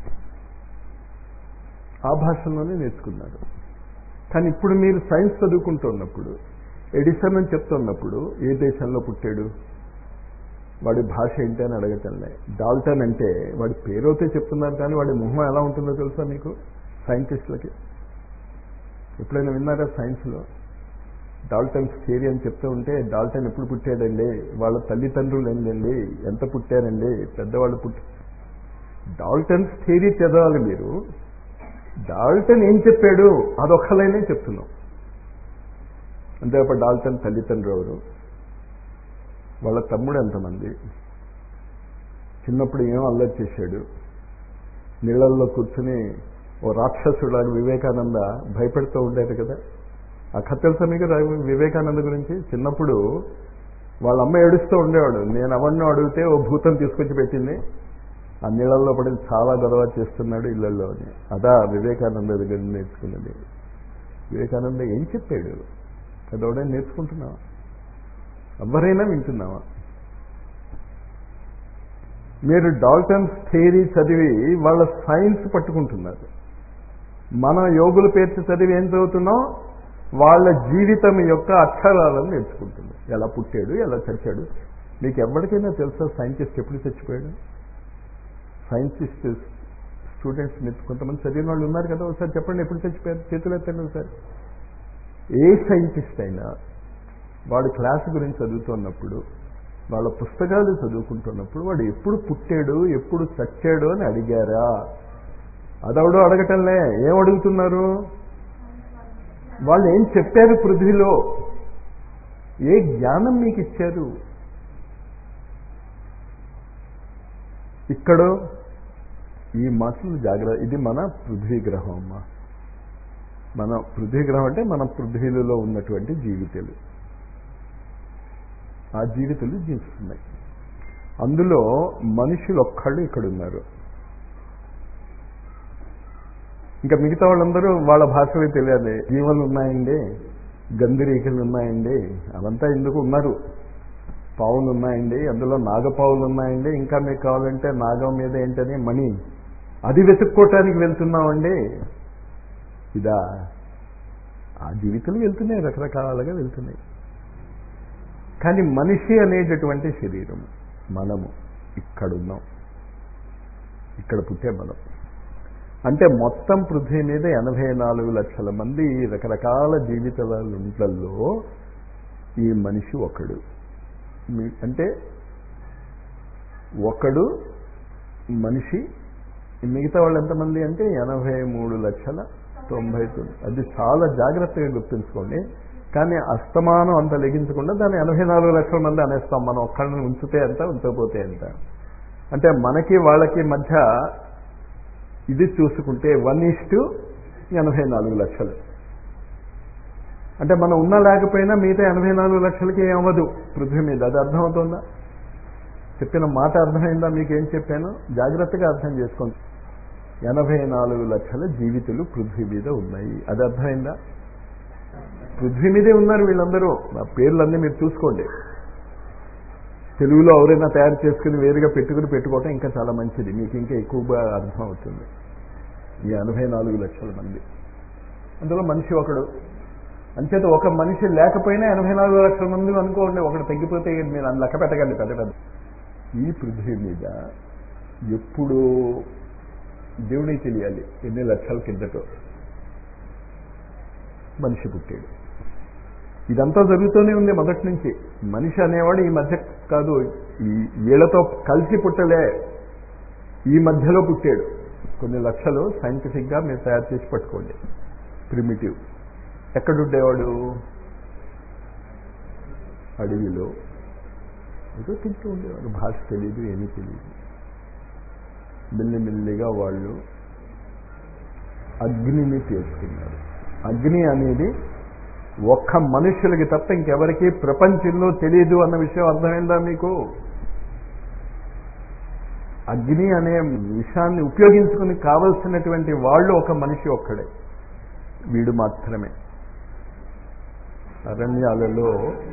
ఆ భాషలోనే నేర్చుకున్నారు కానీ ఇప్పుడు మీరు సైన్స్ చదువుకుంటున్నప్పుడు ఎడిసన్ అని చెప్తున్నప్పుడు ఏ దేశంలో పుట్టాడు వాడి భాష ఏంటి అని అడగటంలే డాల్టన్ అంటే వాడి పేరైతే చెప్తున్నారు కానీ వాడి మొహం ఎలా ఉంటుందో తెలుసా మీకు సైంటిస్టులకి ఎప్పుడైనా విన్నారా సైన్స్లో డాల్టన్స్ థియరీ అని చెప్తూ ఉంటే డాల్టన్ ఎప్పుడు పుట్టాడండి వాళ్ళ తల్లిదండ్రులు ఏంటండి ఎంత పుట్టారండి పెద్దవాళ్ళు పుట్టి డాల్టన్స్ థియరీ చదవాలి మీరు డాల్టన్ ఏం చెప్పాడు అదొక్కలైనే చెప్తున్నాం అంతే తప్ప డాల్టన్ తల్లిదండ్రులు ఎవరు వాళ్ళ తమ్ముడు ఎంతమంది చిన్నప్పుడు ఏం అల్లరి చేశాడు నీళ్ళల్లో కూర్చుని ఓ రాక్షసుడు వివేకానంద భయపెడుతూ ఉండేది కదా ఆ కథ తెలుసా మీకు వివేకానంద గురించి చిన్నప్పుడు వాళ్ళ అమ్మ ఏడుస్తూ ఉండేవాడు నేను అవన్నీ అడిగితే ఓ భూతం తీసుకొచ్చి పెట్టింది ఆ నీళ్ళల్లో పడి చాలా గొడవ చేస్తున్నాడు ఇళ్లలో అని అదా వివేకానంద దగ్గర నేర్చుకున్నది వివేకానంద ఏం చెప్పాడు అదొడే నేర్చుకుంటున్నావా ఎవరైనా వింటున్నావా మీరు డాల్టన్స్ థియరీ చదివి వాళ్ళ సైన్స్ పట్టుకుంటున్నారు మన యోగుల పేర్చి చదివి ఏం చదువుతున్నాం వాళ్ళ జీవితం యొక్క అక్షరాలను నేర్చుకుంటున్నాం ఎలా పుట్టాడు ఎలా చచ్చాడు మీకు ఎవరికైనా తెలుసా సైంటిస్ట్ ఎప్పుడు చచ్చిపోయాడు సైంటిస్ట్ స్టూడెంట్స్ మీరు కొంతమంది చదివిన వాళ్ళు ఉన్నారు కదా ఒకసారి చెప్పండి ఎప్పుడు చచ్చిపోయారు చేతులు ఎత్తండి ఒకసారి ఏ సైంటిస్ట్ అయినా వాడు క్లాస్ గురించి చదువుతున్నప్పుడు వాళ్ళ పుస్తకాలు చదువుకుంటున్నప్పుడు వాడు ఎప్పుడు పుట్టాడు ఎప్పుడు చచ్చాడు అని అడిగారా అదవడో అడగటంలే ఏం అడుగుతున్నారు వాళ్ళు ఏం చెప్పారు పృథ్వీలో ఏ జ్ఞానం మీకు ఇచ్చారు ఇక్కడ ఈ మాటలు జాగ్రత్త ఇది మన పృథ్వీ గ్రహం అమ్మా మన పృథ్వీ గ్రహం అంటే మన పృథ్వీలలో ఉన్నటువంటి జీవితాలు ఆ జీవితాలు జీవిస్తున్నాయి అందులో మనుషులు ఒక్కళ్ళు ఇక్కడ ఉన్నారు ఇంకా మిగతా వాళ్ళందరూ వాళ్ళ భాషలో తెలియాలి జీవలు ఉన్నాయండి గంధిరీకలు ఉన్నాయండి అవంతా ఎందుకు ఉన్నారు పావులు ఉన్నాయండి అందులో నాగపావులు ఉన్నాయండి ఇంకా మీకు కావాలంటే నాగం మీద ఏంటని మణి అది వెతుక్కోవటానికి వెళ్తున్నామండి ఇదా ఆ జీవితాలు వెళ్తున్నాయి రకరకాలుగా వెళ్తున్నాయి కానీ మనిషి అనేటటువంటి శరీరం మనము ఇక్కడున్నాం ఇక్కడ పుట్టే మనం అంటే మొత్తం పృథ్వీ మీద ఎనభై నాలుగు లక్షల మంది రకరకాల జీవితాలలో ఈ మనిషి ఒకడు అంటే ఒకడు మనిషి మిగతా వాళ్ళు ఎంతమంది అంటే ఎనభై మూడు లక్షల తొంభై తొమ్మిది అది చాలా జాగ్రత్తగా గుర్తుంచుకోండి కానీ అస్తమానం అంత లెగించకుండా దాన్ని ఎనభై నాలుగు లక్షల మంది అనేస్తాం మనం ఒక్కడిని ఉంచితే ఎంత ఉంచకపోతే ఎంత అంటే మనకి వాళ్ళకి మధ్య ఇది చూసుకుంటే వన్ ఈస్ టు ఎనభై నాలుగు లక్షలు అంటే మనం ఉన్నా లేకపోయినా మిగతా ఎనభై నాలుగు లక్షలకి ఏమవ్వదు పృథ్వీ మీద అది అర్థమవుతుందా చెప్పిన మాట అర్థమైందా మీకేం చెప్పాను జాగ్రత్తగా అర్థం చేసుకోండి ఎనభై నాలుగు లక్షల జీవితులు పృథ్వీ మీద ఉన్నాయి అది అర్థమైందా పృథ్వీ మీదే ఉన్నారు వీళ్ళందరూ ఆ పేర్లన్నీ మీరు చూసుకోండి తెలుగులో ఎవరైనా తయారు చేసుకుని వేరుగా పెట్టుకుని పెట్టుకోవటం ఇంకా చాలా మంచిది మీకు ఇంకా ఎక్కువగా అర్థం అవుతుంది ఈ ఎనభై నాలుగు లక్షల మంది అందులో మనిషి ఒకడు అంచేత ఒక మనిషి లేకపోయినా ఎనభై నాలుగు లక్షల మంది అనుకోండి ఒకడు తగ్గిపోతే మీరు అని లెక్క పెట్టకండి పెద్ద పెద్ద ఈ పృథ్వీ మీద ఎప్పుడు దేవుడికి తెలియాలి ఎన్ని లక్షల కిందటో మనిషి పుట్టాడు ఇదంతా జరుగుతూనే ఉంది మొదటి నుంచి మనిషి అనేవాడు ఈ మధ్య కాదు ఈ వీళ్ళతో కలిసి పుట్టలే ఈ మధ్యలో పుట్టాడు కొన్ని లక్షలు సైంటిఫిక్గా మీరు తయారు చేసి పట్టుకోండి ప్రిమిటివ్ ఎక్కడుండేవాడు అడవిలో ఏదో తింటూ ఉండేవాడు భాష తెలియదు ఏమీ తెలియదు మెల్లిమెల్లిగా వాళ్ళు అగ్నిని చేసుకున్నారు అగ్ని అనేది ఒక్క మనుషులకి తప్ప ఇంకెవరికి ప్రపంచంలో తెలియదు అన్న విషయం అర్థమైందా మీకు అగ్ని అనే విషయాన్ని ఉపయోగించుకుని కావలసినటువంటి వాళ్ళు ఒక మనిషి ఒక్కడే వీడు మాత్రమే అరణ్యాలలో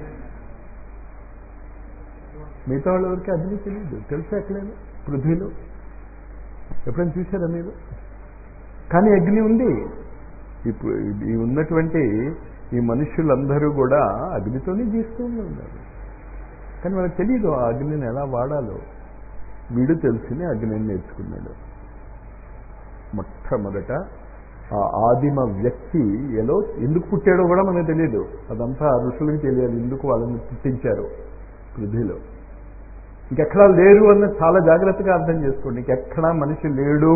మిగతా వాళ్ళ వరకు అగ్ని తెలియదు తెలుసా ఎక్కలేదు పృథ్వీలో ఎప్పుడైనా చూసారా మీరు కానీ అగ్ని ఉంది ఇప్పుడు ఈ ఉన్నటువంటి ఈ మనుషులందరూ కూడా అగ్నితోనే జీస్తూనే ఉన్నారు కానీ వాళ్ళకి తెలియదు ఆ అగ్నిని ఎలా వాడాలో వీడు తెలిసిని అగ్నిని నేర్చుకున్నాడు మొట్టమొదట ఆ ఆదిమ వ్యక్తి ఎలా ఎందుకు పుట్టాడో కూడా మనకు తెలియదు అదంతా ఋషులకు తెలియాలి ఎందుకు వాళ్ళని పుట్టించారు పృథ్వీలో ఇంకెక్కడా లేరు అన్న చాలా జాగ్రత్తగా అర్థం చేసుకోండి ఇంకెక్కడా మనిషి లేడు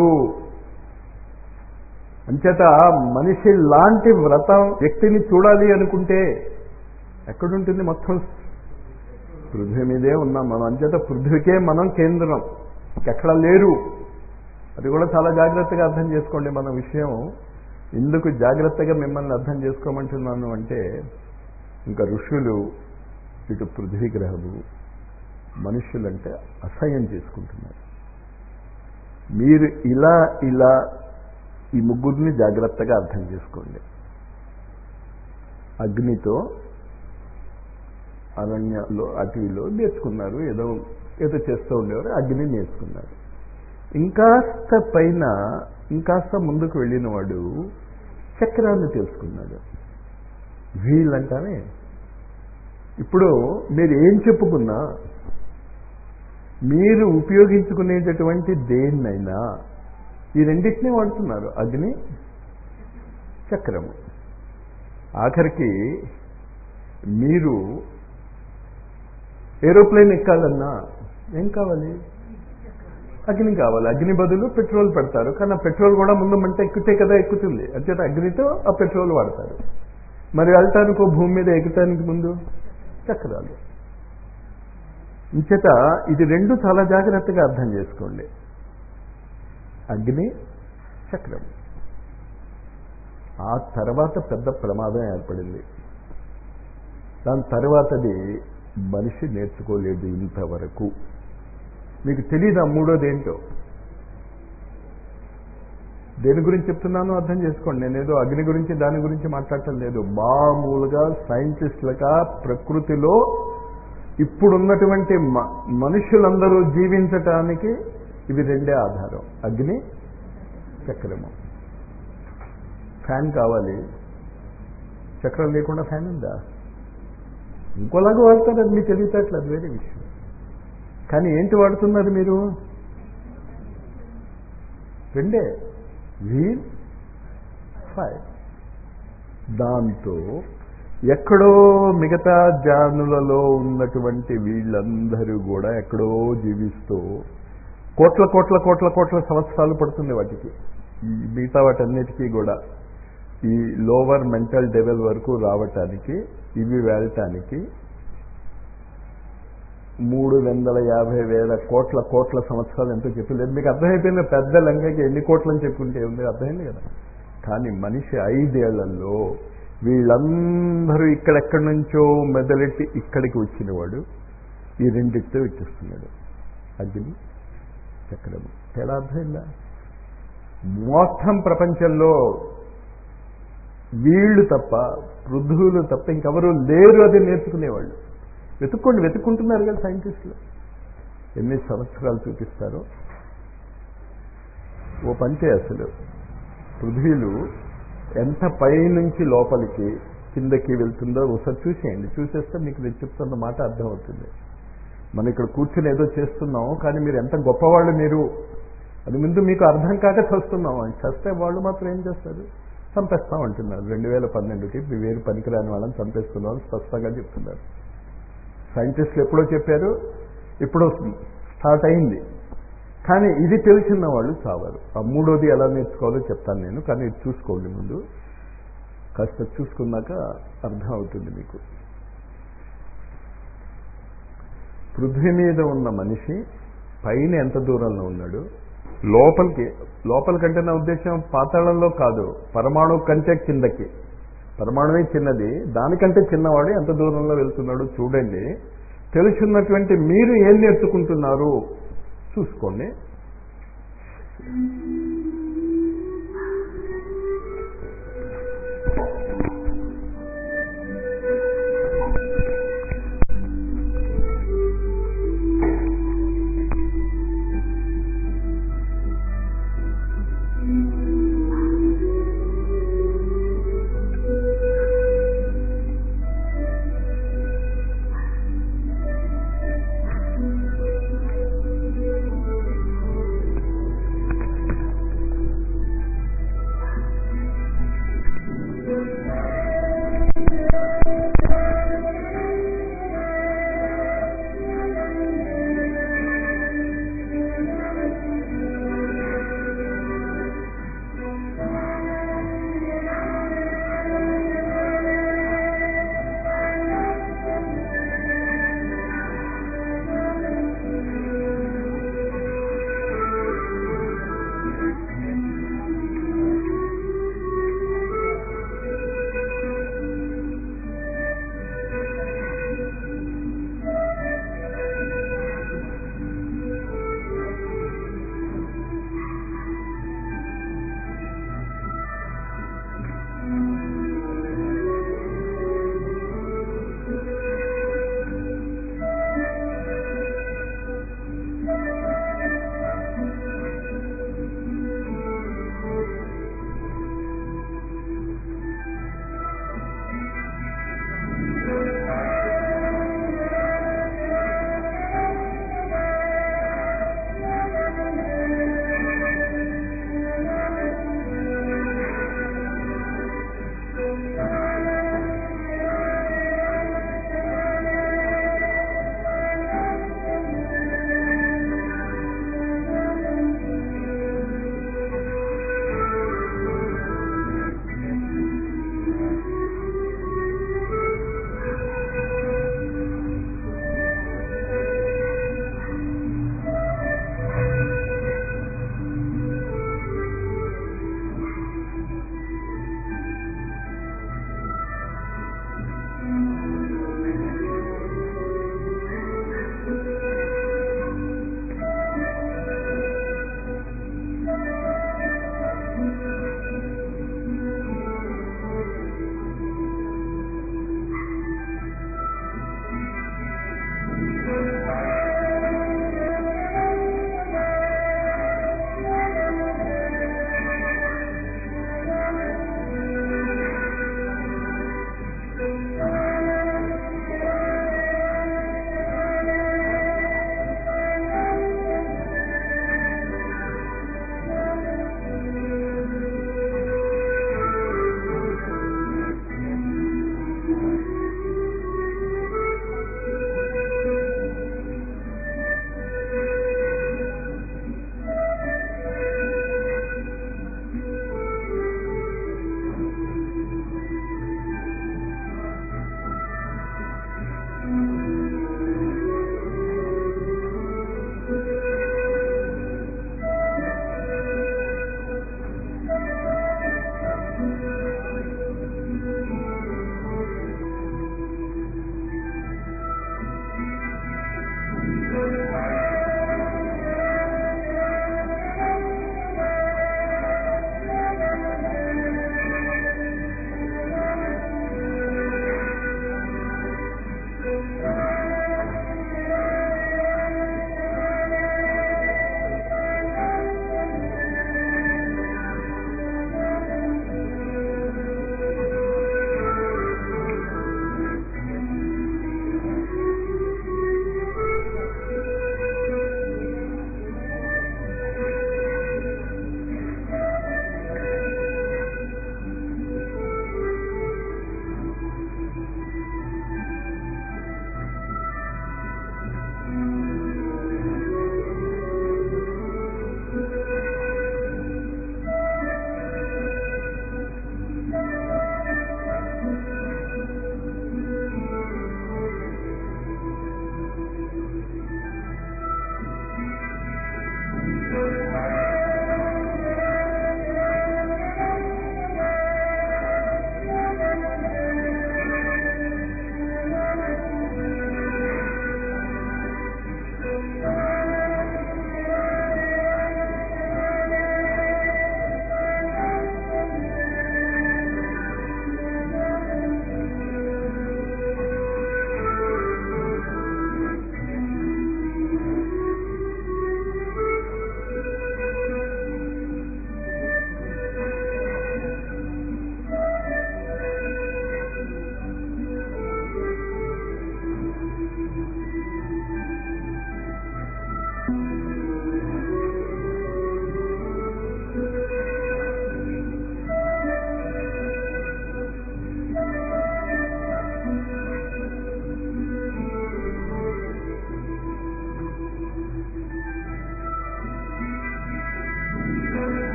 అంచేత మనిషి లాంటి వ్రతం వ్యక్తిని చూడాలి అనుకుంటే ఎక్కడుంటుంది మొత్తం పృథ్వీ మీదే ఉన్నాం మనం అంచేత పృథ్వీకే మనం కేంద్రం ఎక్కడ లేరు అది కూడా చాలా జాగ్రత్తగా అర్థం చేసుకోండి మన విషయం ఎందుకు జాగ్రత్తగా మిమ్మల్ని అర్థం చేసుకోమంటున్నాను అంటే ఇంకా ఋషులు ఇటు పృథ్వీ గ్రహము మనుషులంటే అసహ్యం చేసుకుంటున్నారు మీరు ఇలా ఇలా ఈ ముగ్గురిని జాగ్రత్తగా అర్థం చేసుకోండి అగ్నితో అరణ్యంలో అటవీలో నేర్చుకున్నారు ఏదో ఏదో చేస్తూ ఉండేవారు అగ్ని నేర్చుకున్నారు ఇంకాస్త పైన ఇంకాస్త ముందుకు వెళ్ళిన వాడు చక్రాన్ని తెలుసుకున్నాడు వీల్ అంటానే ఇప్పుడు మీరు ఏం చెప్పుకున్నా మీరు ఉపయోగించుకునేటటువంటి దేన్నైనా ఈ రెండింటినీ వాడుతున్నారు అగ్ని చక్రము ఆఖరికి మీరు ఏరోప్లేన్ ఎక్కాలన్నా ఏం కావాలి అగ్ని కావాలి అగ్ని బదులు పెట్రోల్ పెడతారు కానీ ఆ పెట్రోల్ కూడా ముందు మంట ఎక్కితే కదా ఎక్కుతుంది అంచేత అగ్నితో ఆ పెట్రోల్ వాడతారు మరి వెళ్ళటానికి భూమి మీద ఎక్కటానికి ముందు చక్రాలు ఇంచేత ఇది రెండు చాలా జాగ్రత్తగా అర్థం చేసుకోండి అగ్ని చక్రం ఆ తర్వాత పెద్ద ప్రమాదం ఏర్పడింది దాని తర్వాతది మనిషి నేర్చుకోలేదు ఇంతవరకు మీకు తెలియదు ఆ మూడోది ఏంటో దేని గురించి చెప్తున్నానో అర్థం చేసుకోండి నేనేదో అగ్ని గురించి దాని గురించి మాట్లాడటం లేదు మామూలుగా సైంటిస్టులుగా ప్రకృతిలో ఇప్పుడున్నటువంటి మనుషులందరూ జీవించటానికి ఇవి రెండే ఆధారం అగ్ని చక్రము ఫ్యాన్ కావాలి చక్రం లేకుండా ఫ్యాన్ ఉందా ఇంకోలాగా వాడతారు అది మీకు తెలియటట్లు అది వేరే విషయం కానీ ఏంటి వాడుతున్నారు మీరు రెండే వీల్ ఫైర్ దాంతో ఎక్కడో మిగతా జానులలో ఉన్నటువంటి వీళ్ళందరూ కూడా ఎక్కడో జీవిస్తూ కోట్ల కోట్ల కోట్ల కోట్ల సంవత్సరాలు పడుతుంది వాటికి ఈ మిగతా వాటన్నిటికీ కూడా ఈ లోవర్ మెంటల్ లెవెల్ వరకు రావటానికి ఇవి వెళ్ళటానికి మూడు వందల యాభై వేల కోట్ల కోట్ల సంవత్సరాలు ఎంతో చెప్పలేదు మీకు అర్థమైపోయింది పెద్ద లంకకి ఎన్ని కోట్లని చెప్పుకుంటే ఉంది అర్థమైంది కదా కానీ మనిషి ఐదేళ్లలో వీళ్ళందరూ ఇక్కడెక్కడి నుంచో మెదలెట్టి ఇక్కడికి వచ్చినవాడు ఈ రెండిటితో ఇచ్చేస్తున్నాడు అగ్ని చక్రము తేడా అర్థమైందా మొత్తం ప్రపంచంలో వీళ్ళు తప్ప పృథువులు తప్ప ఇంకెవరూ లేరు అది నేర్చుకునేవాళ్ళు వెతుక్కోండి వెతుక్కుంటున్నారు కదా సైంటిస్టులు ఎన్ని సంవత్సరాలు చూపిస్తారో ఓ పంచే అసలు పృథ్వీలు ఎంత పై నుంచి లోపలికి కిందకి వెళ్తుందో ఒకసారి చూసేయండి చూసేస్తే మీకు నేను చెప్తున్న మాట అర్థమవుతుంది మనం ఇక్కడ కూర్చుని ఏదో చేస్తున్నాం కానీ మీరు ఎంత గొప్పవాళ్ళు మీరు అది ముందు మీకు అర్థం కాక చస్తున్నాం అని చస్తే వాళ్ళు మాత్రం ఏం చేస్తారు చంపేస్తాం అంటున్నారు రెండు వేల పన్నెండుకి మీ వేరు పనికిరాని వాళ్ళని చంపేస్తున్నాం అని స్పష్టంగా చెప్తున్నారు సైంటిస్టులు ఎప్పుడో చెప్పారు ఇప్పుడు స్టార్ట్ అయింది కానీ ఇది తెలిసిన వాళ్ళు చావారు ఆ మూడోది ఎలా నేర్చుకోవాలో చెప్తాను నేను కానీ ఇది చూసుకోండి ముందు కాస్త చూసుకున్నాక అర్థం అవుతుంది మీకు పృథ్వీ మీద ఉన్న మనిషి పైన ఎంత దూరంలో ఉన్నాడు లోపలికి లోపలికంటే నా ఉద్దేశం పాతాళంలో కాదు పరమాణు కంటే కిందకి పరమాణువే చిన్నది దానికంటే చిన్నవాడు ఎంత దూరంలో వెళ్తున్నాడు చూడండి తెలుసున్నటువంటి మీరు ఏం నేర్చుకుంటున్నారు చూసుకోండి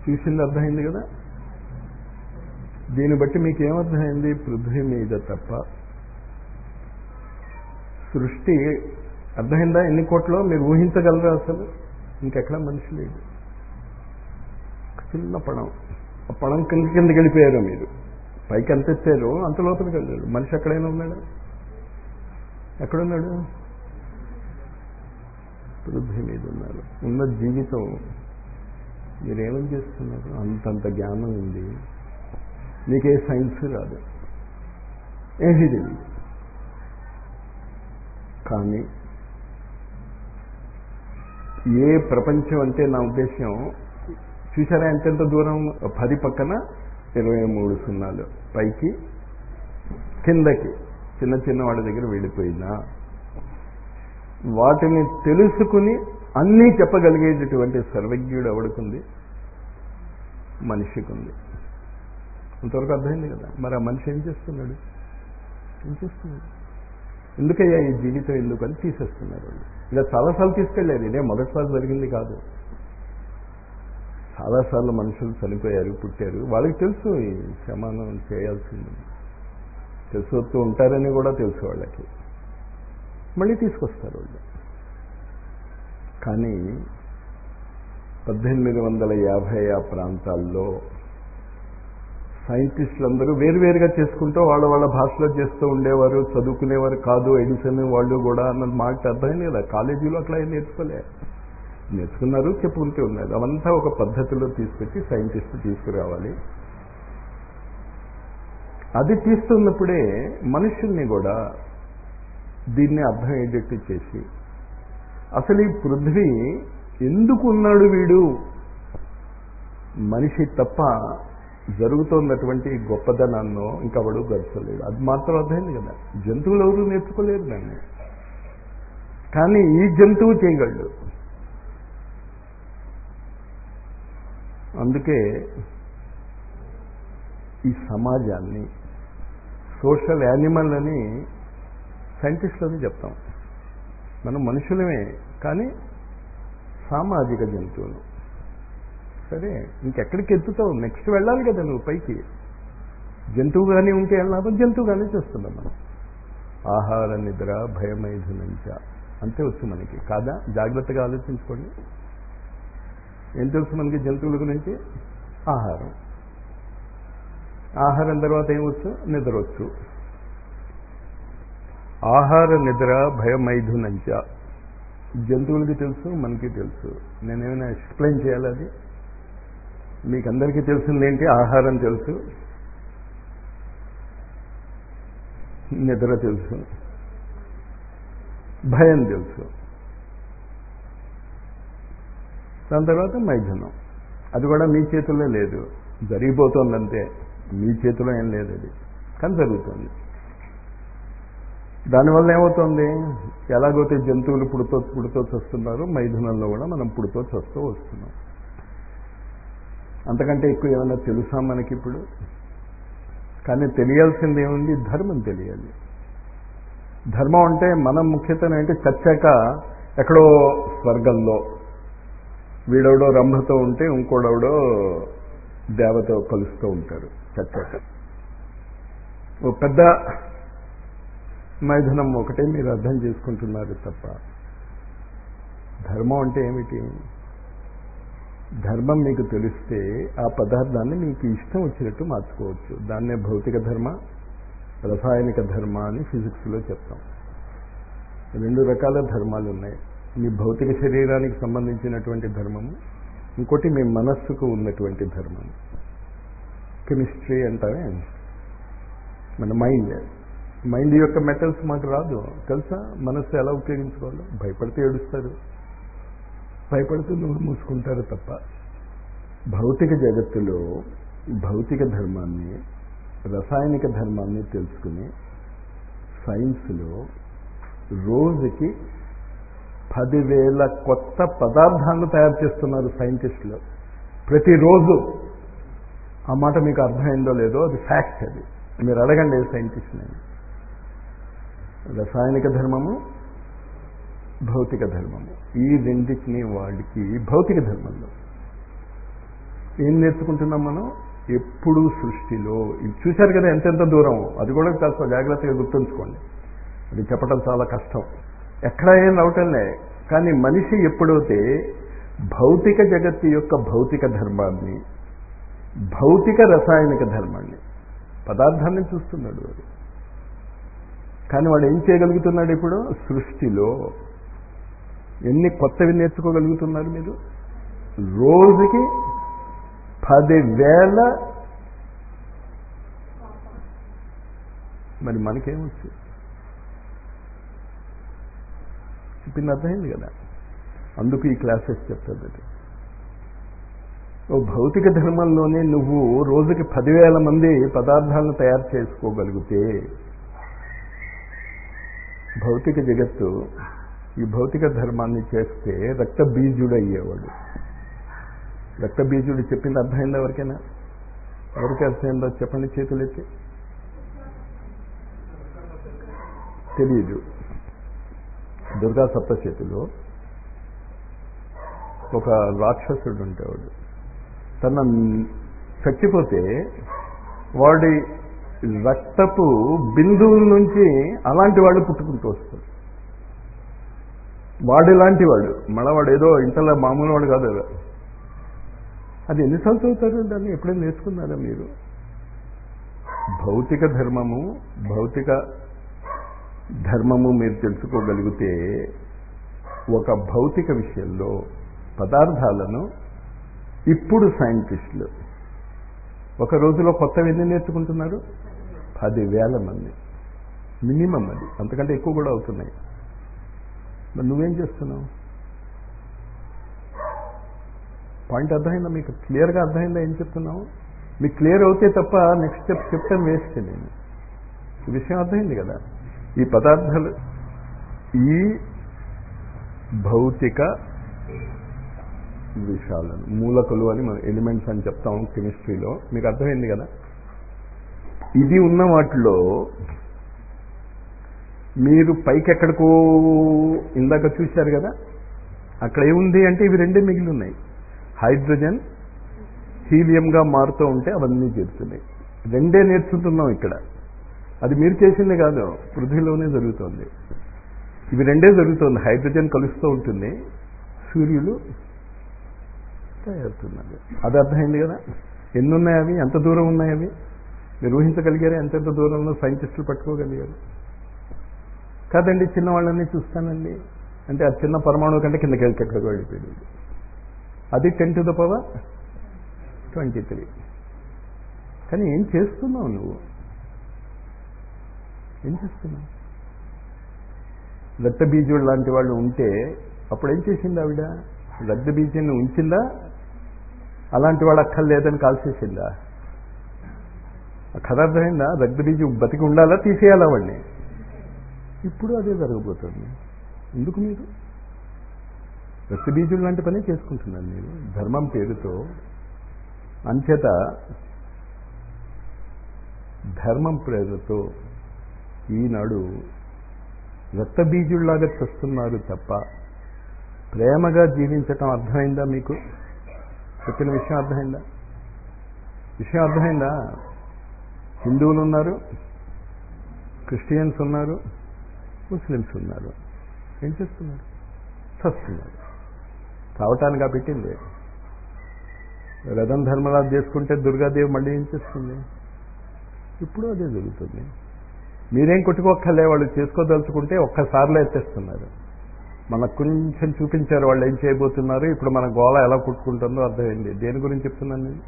చూసింది అర్థమైంది కదా దీన్ని బట్టి మీకు ఏమర్థమైంది పృథ్వీ మీద తప్ప సృష్టి అర్థమైందా ఎన్ని కోట్లో మీరు ఊహించగలరా అసలు ఇంకెక్కడ మనిషి లేడు చిన్న పణం ఆ పణం కింద కిందకి వెళ్ళిపోయారు మీరు పైకి ఎంత ఎత్తారు అంత లోపలికి వెళ్ళారు మనిషి ఎక్కడైనా ఉన్నాడా ఎక్కడున్నాడు పృథ్వీ మీద ఉన్నారు ఉన్న జీవితం మీరేమని చేస్తున్నారు అంతంత జ్ఞానం ఉంది మీకే సైన్స్ రాదు ఏమీ తెలియదు కానీ ఏ ప్రపంచం అంటే నా ఉద్దేశం చూసారా ఎంతెంత దూరం పది పక్కన ఇరవై మూడు సున్నాలు పైకి కిందకి చిన్న చిన్న వాళ్ళ దగ్గర వెళ్ళిపోయినా వాటిని తెలుసుకుని అన్నీ చెప్పగలిగేటటువంటి సర్వజ్ఞుడు ఎవడుకుంది మనిషికి ఉంది అంతవరకు అర్థమైంది కదా మరి ఆ మనిషి ఏం చేస్తున్నాడు ఏం చేస్తున్నాడు ఎందుకయ్యా ఈ జీవితం ఎందుకు అని తీసేస్తున్నారు వాళ్ళు ఇలా చాలాసార్లు తీసుకెళ్ళారు ఇదే మొదటిసారి జరిగింది కాదు చాలాసార్లు మనుషులు చనిపోయారు పుట్టారు వాళ్ళకి తెలుసు ఈ సమానం చేయాల్సింది తెలుసు ఉంటారని కూడా తెలుసు వాళ్ళకి మళ్ళీ తీసుకొస్తారు వాళ్ళు కానీ పద్దెనిమిది వందల యాభై ఆ ప్రాంతాల్లో సైంటిస్టులందరూ వేరువేరుగా చేసుకుంటూ వాళ్ళ వాళ్ళ భాషలో చేస్తూ ఉండేవారు చదువుకునేవారు కాదు ఎడిసన్ వాళ్ళు కూడా అన్న మాట అర్థమైంది కదా కాలేజీలో అట్లా ఏం నేర్చుకోలే నేర్చుకున్నారు చెప్పుకుంటూ ఉన్నారు అవంతా ఒక పద్ధతిలో తీసుకొచ్చి సైంటిస్ట్ తీసుకురావాలి అది తీస్తున్నప్పుడే మనుషుల్ని కూడా దీన్ని అర్థమయ్యేటట్టు చేసి అసలు ఈ పృథ్వీ ఎందుకు ఉన్నాడు వీడు మనిషి తప్ప జరుగుతున్నటువంటి గొప్పదనాన్నో ఇంకవడు గడచలేడు అది మాత్రం అర్థమైంది కదా జంతువులు ఎవరు నేర్చుకోలేరు దాన్ని కానీ ఈ జంతువు చేయగలడు అందుకే ఈ సమాజాన్ని సోషల్ యానిమల్ అని సైంటిస్టులని చెప్తాం మనం మనుషులమే కానీ సామాజిక జంతువులు సరే ఇంకెక్కడికి ఎత్తుతావు నెక్స్ట్ వెళ్ళాలి కదా నువ్వు పైకి జంతువుగానే ఉంటే వెళ్ళాలి జంతువుగానే చేస్తున్నాం మనం ఆహార నిద్ర భయమైధునంచ అంతే వచ్చు మనకి కాదా జాగ్రత్తగా ఆలోచించుకోండి ఏం తెలుసు మనకి జంతువుల గురించి ఆహారం ఆహారం తర్వాత ఏమొచ్చు నిద్ర వచ్చు ఆహార నిద్ర భయమైధునంచ జంతువులకి తెలుసు మనకి తెలుసు నేనేమైనా ఎక్స్ప్లెయిన్ చేయాలి అది మీకు అందరికీ తెలిసింది ఏంటి ఆహారం తెలుసు నిద్ర తెలుసు భయం తెలుసు దాని తర్వాత మైథునం అది కూడా మీ చేతుల్లో లేదు జరిగిపోతుందంతే మీ చేతిలో ఏం లేదు అది కానీ జరుగుతుంది దానివల్ల ఏమవుతుంది ఎలాగైతే జంతువులు పుడుతో పుడుతో చస్తున్నారు మైథునంలో కూడా మనం పుడుతో చస్తూ వస్తున్నాం అంతకంటే ఎక్కువ ఏమైనా తెలుసా మనకి ఇప్పుడు కానీ తెలియాల్సింది ఏముంది ధర్మం తెలియాలి ధర్మం అంటే మనం ముఖ్యతనం ఏంటి చచ్చాక ఎక్కడో స్వర్గంలో వీడెవడో రంభతో ఉంటే ఇంకోడెవడో దేవతో కలుస్తూ ఉంటారు చచ్చాక ఓ పెద్ద మైథునం ఒకటే మీరు అర్థం చేసుకుంటున్నారు తప్ప ధర్మం అంటే ఏమిటి ధర్మం మీకు తెలిస్తే ఆ పదార్థాన్ని మీకు ఇష్టం వచ్చినట్టు మార్చుకోవచ్చు దాన్నే భౌతిక ధర్మ రసాయనిక ధర్మ అని ఫిజిక్స్లో చెప్తాం రెండు రకాల ధర్మాలు ఉన్నాయి మీ భౌతిక శరీరానికి సంబంధించినటువంటి ధర్మము ఇంకోటి మీ మనస్సుకు ఉన్నటువంటి ధర్మము కెమిస్ట్రీ అంటారే మన మైండ్ మైండ్ యొక్క మెటల్స్ మాకు రాదు తెలుసా మనస్సు ఎలా ఉపయోగించుకోవాలో భయపడితే ఏడుస్తారు భయపడుతూ నోరు మూసుకుంటారు తప్ప భౌతిక జగత్తులో భౌతిక ధర్మాన్ని రసాయనిక ధర్మాన్ని తెలుసుకుని సైన్స్లో రోజుకి పదివేల కొత్త పదార్థాలను తయారు చేస్తున్నారు సైంటిస్టులు ప్రతిరోజు ఆ మాట మీకు అర్థమైందో లేదో అది ఫ్యాక్ట్ అది మీరు అడగండి సైంటిస్ట్ని రసాయనిక ధర్మము భౌతిక ధర్మము ఈ రెండింటిని వాడికి భౌతిక ధర్మంలో ఏం నేర్చుకుంటున్నాం మనం ఎప్పుడు సృష్టిలో ఇది చూశారు కదా ఎంతెంత దూరం అది కూడా కాస్త జాగ్రత్తగా గుర్తుంచుకోండి అది చెప్పడం చాలా కష్టం ఎక్కడ ఏం రావటంలే కానీ మనిషి ఎప్పుడైతే భౌతిక జగత్తు యొక్క భౌతిక ధర్మాన్ని భౌతిక రసాయనిక ధర్మాన్ని పదార్థాన్ని చూస్తున్నాడు వాడు కానీ వాడు ఏం చేయగలుగుతున్నాడు ఇప్పుడు సృష్టిలో ఎన్ని కొత్తవి నేర్చుకోగలుగుతున్నారు మీరు రోజుకి పదివేల మరి మనకేమొచ్చు చెప్పింది అర్థమైంది కదా అందుకు ఈ క్లాసెస్ చెప్తుంది అది ఓ భౌతిక ధర్మంలోనే నువ్వు రోజుకి పదివేల మంది పదార్థాలను తయారు చేసుకోగలిగితే భౌతిక జగత్తు ఈ భౌతిక ధర్మాన్ని చేస్తే రక్త బీజుడు అయ్యేవాడు రక్త బీజుడు చెప్పింది అర్థమైంది ఎవరికైనా ఎవరికి అర్థమైందో చెప్పండి చేతులు ఎత్తి తెలియదు దుర్గా సప్తచేతిలో ఒక రాక్షసుడు ఉండేవాడు తన చచ్చిపోతే వాడి రక్తపు బిందువుల నుంచి అలాంటి వాడు పుట్టుకుంటూ వస్తాడు వాడు ఇలాంటి వాడు మళ్ళవాడు ఏదో ఇంతలో మామూలు వాడు కాదు కదా అది ఎన్నిసార్లు చదువుతారు దాన్ని ఎప్పుడైనా నేర్చుకున్నారా మీరు భౌతిక ధర్మము భౌతిక ధర్మము మీరు తెలుసుకోగలిగితే ఒక భౌతిక విషయంలో పదార్థాలను ఇప్పుడు సైంటిస్టులు ఒక రోజులో కొత్తవి ఎన్ని నేర్చుకుంటున్నారు పదివేల మంది మినిమం అది అంతకంటే ఎక్కువ కూడా అవుతున్నాయి మరి నువ్వేం చేస్తున్నావు పాయింట్ అర్థమైందా మీకు క్లియర్గా అర్థమైందా ఏం చెప్తున్నావు మీకు క్లియర్ అవుతే తప్ప నెక్స్ట్ స్టెప్ చెప్తాను వేస్ట్ నేను ఈ విషయం అర్థమైంది కదా ఈ పదార్థాలు ఈ భౌతిక విషయాలను మూలకులు అని మనం ఎలిమెంట్స్ అని చెప్తాం కెమిస్ట్రీలో మీకు అర్థమైంది కదా ఇది ఉన్న వాటిలో మీరు పైకి ఎక్కడికో ఇందాక చూశారు కదా అక్కడ ఏముంది అంటే ఇవి రెండే మిగిలి ఉన్నాయి హైడ్రోజన్ హీలియంగా మారుతూ ఉంటే అవన్నీ చేరుతున్నాయి రెండే నేర్చుకుంటున్నాం ఇక్కడ అది మీరు చేసిందే కాదు పృథ్వీలోనే జరుగుతోంది ఇవి రెండే జరుగుతుంది హైడ్రోజన్ కలుస్తూ ఉంటుంది సూర్యులు తయారుతున్నది అది అర్థమైంది కదా ఎన్ని ఉన్నాయి అవి ఎంత దూరం ఉన్నాయి అవి మీరు ఊహించగలిగారా ఎంతెంత దూరంలో సైంటిస్టులు పట్టుకోగలిగారు కాదండి చిన్నవాళ్ళని చూస్తానండి అంటే ఆ చిన్న పరమాణువు కంటే కిందకి వెళ్ళి ఎక్కడికి వెళ్ళిపోయింది అది ten to the power twenty three కానీ ఏం చేస్తున్నావు నువ్వు ఏం చేస్తున్నావు రక్త బీజుడు లాంటి వాళ్ళు ఉంటే అప్పుడు ఏం చేసింది ఆవిడ రక్త బీజాన్ని ఉంచిందా అలాంటి వాడు అక్కర్లేదని కాల్చేసిందా కథ అర్థమైందా రక్త బీజం బతికి ఉండాలా తీసేయాలా వాడిని ఇప్పుడు అదే జరగబోతుంది ఎందుకు మీరు రక్తబీజుడు లాంటి పని చేసుకుంటున్నారు మీరు ధర్మం పేరుతో అంచేత ధర్మం పేరుతో ఈనాడు రక్తబీజుల్లాగా చస్తున్నారు తప్ప ప్రేమగా జీవించటం అర్థమైందా మీకు చెప్పిన విషయం అర్థమైందా విషయం అర్థమైందా హిందువులు ఉన్నారు క్రిస్టియన్స్ ఉన్నారు ముస్లిమ్స్ ఉన్నారు ఏం చేస్తున్నారు చస్తున్నారు చావటానిగా పెట్టింది రథం ధర్మరాజు చేసుకుంటే దుర్గాదేవి మళ్ళీ ఏం చేస్తుంది ఇప్పుడు అదే జరుగుతుంది మీరేం కొట్టుకోక్కర్లే వాళ్ళు చేసుకోదలుచుకుంటే ఒక్కసారిలో ఎత్తేస్తున్నారు మనకు కొంచెం చూపించారు వాళ్ళు ఏం చేయబోతున్నారు ఇప్పుడు మన గోళ ఎలా కుట్టుకుంటుందో అర్థమైంది దేని గురించి చెప్తున్నాను నేను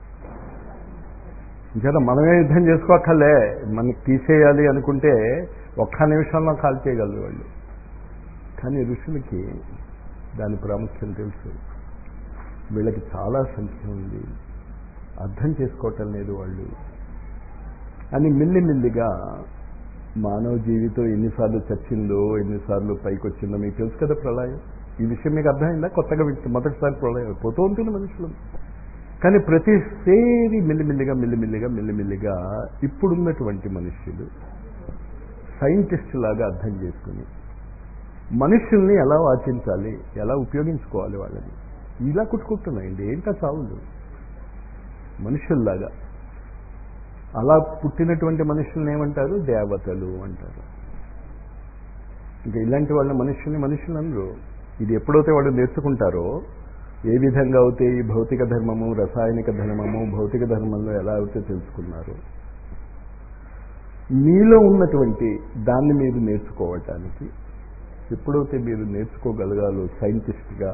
ఇంకా మనమే యుద్ధం చేసుకోక్కర్లే మనకి తీసేయాలి అనుకుంటే ఒక్క నిమిషంలో కాల్ చేయగలరు వాళ్ళు కానీ ఋషులకి దాని ప్రాముఖ్యం తెలుసు వీళ్ళకి చాలా సంఖ్య ఉంది అర్థం చేసుకోవటం లేదు వాళ్ళు అని మిల్లిమిల్లిగా మానవ జీవితం ఎన్నిసార్లు చచ్చిందో ఎన్నిసార్లు పైకి వచ్చిందో మీకు తెలుసు కదా ప్రళయం ఈ విషయం మీకు అర్థమైందా కొత్తగా వింటు మొదటిసారి ప్రళయం పోతూ ఉంటుంది మనుషులు కానీ ప్రతిసేరి మెల్లిమెల్లిగా మెల్లిమెల్లిగా మెల్లిమెల్లిగా ఇప్పుడున్నటువంటి మనుష్యులు సైంటిస్ట్ లాగా అర్థం చేసుకుని మనుషుల్ని ఎలా వాచించాలి ఎలా ఉపయోగించుకోవాలి వాళ్ళని ఇలా కుట్టుకుంటున్నాయండి ఏంటా చావులు మనుషుల్లాగా అలా పుట్టినటువంటి మనుషుల్ని ఏమంటారు దేవతలు అంటారు ఇంకా ఇలాంటి వాళ్ళ మనుషుల్ని మనుషులు అందరూ ఇది ఎప్పుడైతే వాళ్ళు నేర్చుకుంటారో ఏ విధంగా అయితే ఈ భౌతిక ధర్మము రసాయనిక ధర్మము భౌతిక ధర్మంలో ఎలా అయితే తెలుసుకున్నారు మీలో ఉన్నటువంటి దాన్ని మీరు నేర్చుకోవటానికి ఎప్పుడైతే మీరు నేర్చుకోగలగాలో సైంటిస్ట్గా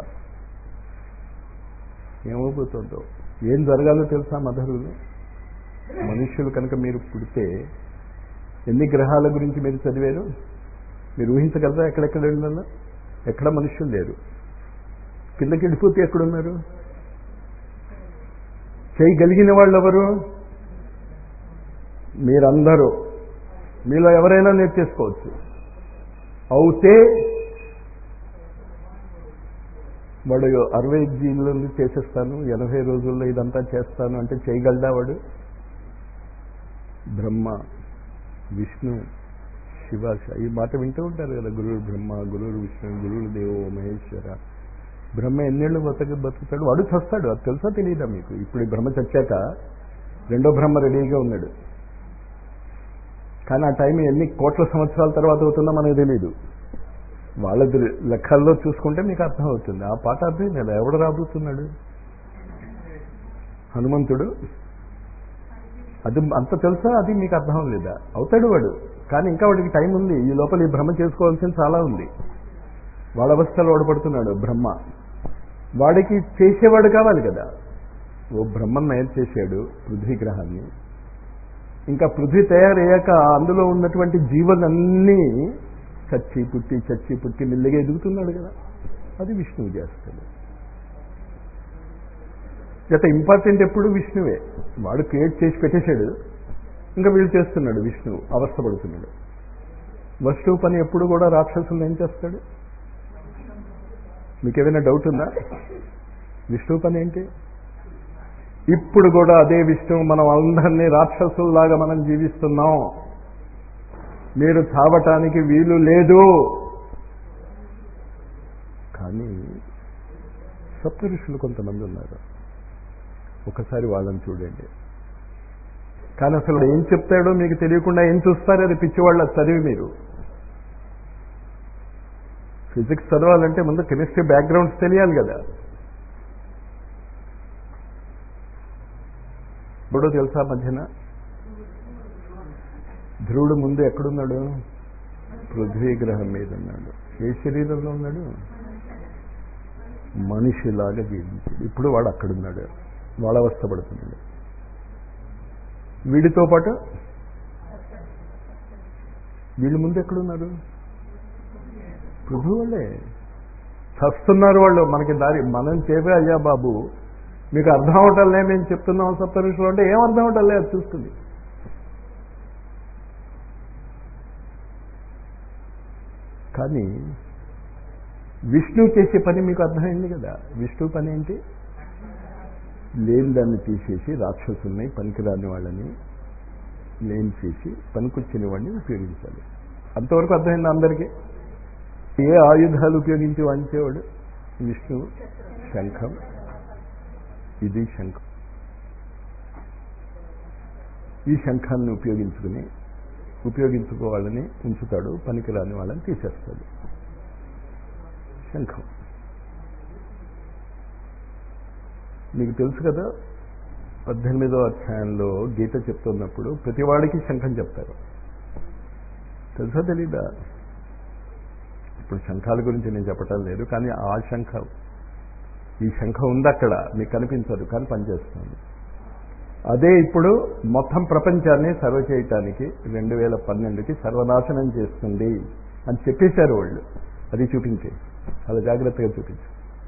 ఏమవుతుందో ఏం జరగాలో తెలుసా మదరులు మనుష్యులు కనుక మీరు పుడితే ఎన్ని గ్రహాల గురించి మీరు చదివారు మీరు ఊహించగలరా ఎక్కడెక్కడ వెళ్ళాలో ఎక్కడ మనుష్యులు లేరు కిందకి వెళ్ళిపోతే ఎక్కడున్నారు చేయగలిగిన వాళ్ళు ఎవరు మీరందరూ మీలో ఎవరైనా నేర్చేసుకోవచ్చు అవుతే వాడు అరవై జీవులను చేసేస్తాను ఎనభై రోజుల్లో ఇదంతా చేస్తాను అంటే చేయగలడా వాడు బ్రహ్మ విష్ణు శివ ఈ మాట వింటూ ఉంటారు కదా గురువు బ్రహ్మ గురువు విష్ణు గురువు దేవో మహేశ్వర బ్రహ్మ ఎన్నేళ్ళు బతక బతుకుతాడు వాడు చస్తాడు అది తెలుసా తెలియదా మీకు ఇప్పుడు ఈ బ్రహ్మ చచ్చాక రెండో బ్రహ్మ రెడీగా ఉన్నాడు కానీ ఆ టైం ఎన్ని కోట్ల సంవత్సరాల తర్వాత అవుతుందో మనకు తెలియదు వాళ్ళ లెక్కల్లో చూసుకుంటే మీకు అర్థమవుతుంది ఆ పాట అర్థం కదా ఎవడు రాబోతున్నాడు హనుమంతుడు అది అంత తెలుసా అది మీకు అర్థం లేదా అవుతాడు వాడు కానీ ఇంకా వాడికి టైం ఉంది ఈ లోపల ఈ బ్రహ్మ చేసుకోవాల్సింది చాలా ఉంది వాడ అవస్థలో ఓడపడుతున్నాడు బ్రహ్మ వాడికి చేసేవాడు కావాలి కదా ఓ బ్రహ్మను తయారు చేశాడు పృథ్వీ గ్రహాన్ని ఇంకా పృథ్వీ తయారయ్యాక అందులో ఉన్నటువంటి జీవులన్నీ చచ్చి పుట్టి చచ్చి పుట్టి మెల్లిగా ఎదుగుతున్నాడు కదా అది విష్ణువు చేస్తాడు గత ఇంపార్టెంట్ ఎప్పుడు విష్ణువే వాడు క్రియేట్ చేసి పెట్టేశాడు ఇంకా వీళ్ళు చేస్తున్నాడు విష్ణువు అవస్థపడుతున్నాడు వస్తువు పని ఎప్పుడు కూడా రాక్షసులు ఏం చేస్తాడు మీకు ఏమైనా డౌట్ ఉందా విష్ణువు పని ఏంటి ఇప్పుడు కూడా అదే విష్ణువు మనం అందరినీ రాక్షసుల్లాగా మనం జీవిస్తున్నాం మీరు చావటానికి వీలు లేదు కానీ సప్తఋషులు కొంతమంది ఉన్నారు ఒకసారి వాళ్ళని చూడండి కానీ అసలు ఏం చెప్తాడో మీకు తెలియకుండా ఏం చూస్తారో అది పిచ్చివాళ్ళ చదివి మీరు ఫిజిక్స్ చదవాలంటే ముందు కెమిస్ట్రీ బ్యాక్గ్రౌండ్స్ తెలియాలి కదా ఇప్పుడు తెలుసా మధ్యన ధ్రువుడు ముందు ఎక్కడున్నాడు పృథ్వీ గ్రహం మీద ఉన్నాడు ఏ శరీరంలో ఉన్నాడు మనిషిలాగా జీవించాడు ఇప్పుడు వాడు అక్కడున్నాడు వాళ్ళ అవస్థపడుతున్నాడు వీడితో పాటు వీళ్ళు ముందు ఎక్కడున్నారు పృథు వాళ్ళే చస్తున్నారు వాళ్ళు మనకి దారి మనం చేపే అయ్యా బాబు మీకు అర్థం అవటంలే మేము చెప్తున్నాం సప్తఋషులు అంటే ఏం అర్థం అవటంలే అది చూస్తుంది కానీ విష్ణు చేసే పని మీకు అర్థమైంది కదా విష్ణు పని ఏంటి లేని దాన్ని తీసేసి రాక్షసుల్ని పనికిరాని వాళ్ళని లేని చేసి పనికొచ్చిన వాడిని ఉపయోగించాలి అంతవరకు అర్థమైంది అందరికీ ఏ ఆయుధాలు ఉపయోగించి వాంచేవాడు విష్ణువు శంఖం ఇది శంఖం ఈ శంఖాన్ని ఉపయోగించుకుని ఉపయోగించుకోవాలని ఉంచుతాడు పనికిరాని వాళ్ళని తీసేస్తాడు శంఖం మీకు తెలుసు కదా పద్దెనిమిదో అధ్యాయంలో గీత చెప్తున్నప్పుడు ప్రతివాడికి శంఖం చెప్తారు తెలుసా తెలీదా ఇప్పుడు శంఖాల గురించి నేను చెప్పటం లేదు కానీ ఆ శంఖం ఈ శంఖం ఉంది అక్కడ మీకు కనిపించదు కానీ పనిచేస్తుంది అదే ఇప్పుడు మొత్తం ప్రపంచాన్ని సర్వ చేయటానికి రెండు వేల పన్నెండుకి సర్వనాశనం చేస్తుంది అని చెప్పేశారు వాళ్ళు అది చూపించే చాలా జాగ్రత్తగా చూపించు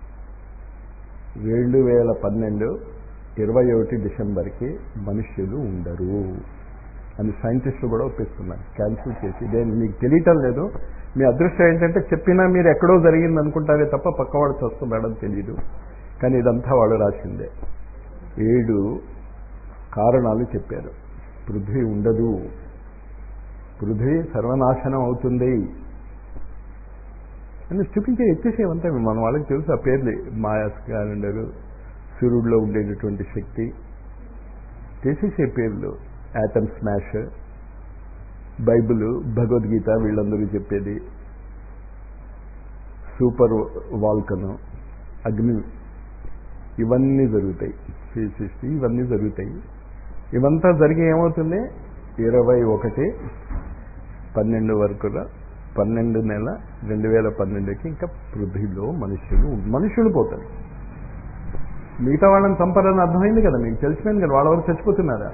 రెండు వేల పన్నెండు ఇరవై ఒకటి డిసెంబర్కి మనుష్యులు ఉండరు అని సైంటిస్టులు కూడా ఒప్పిస్తున్నారు క్యాన్సిల్ చేసి దేని మీకు తెలియటం లేదు మీ అదృష్టం ఏంటంటే చెప్పినా మీరు ఎక్కడో జరిగింది అనుకుంటారే తప్ప పక్కవాడు చస్తున్నాడని తెలియదు కానీ ఇదంతా వాడు రాసిందే ఏడు కారణాలు చెప్పారు పృథ్వీ ఉండదు పృథ్వీ సర్వనాశనం అవుతుంది అని చూపించే ఎత్తేసేమంతా మన వాళ్ళకి తెలుసు ఆ పేర్లు మాయాస్ క్యాలెండరు సూర్యుడిలో ఉండేటటువంటి శక్తి చేసేసే పేర్లు యాటమ్ స్మాష్ బైబిల్ భగవద్గీత వీళ్ళందరూ చెప్పేది సూపర్ వాల్కను అగ్ని ఇవన్నీ జరుగుతాయి ఫిజిసిస్ట్ ఇవన్నీ జరుగుతాయి ఇవంతా జరిగి ఏమవుతుంది ఇరవై ఒకటి పన్నెండు వరకుగా పన్నెండు నెల రెండు వేల పన్నెండుకి ఇంకా పృథ్వీలో మనుషులు మనుషులు పోతారు మిగతా వాళ్ళని చంపాలని అర్థమైంది కదా మీకు తెలిసిపోయింది కదా వాళ్ళ వరకు చచ్చిపోతున్నారా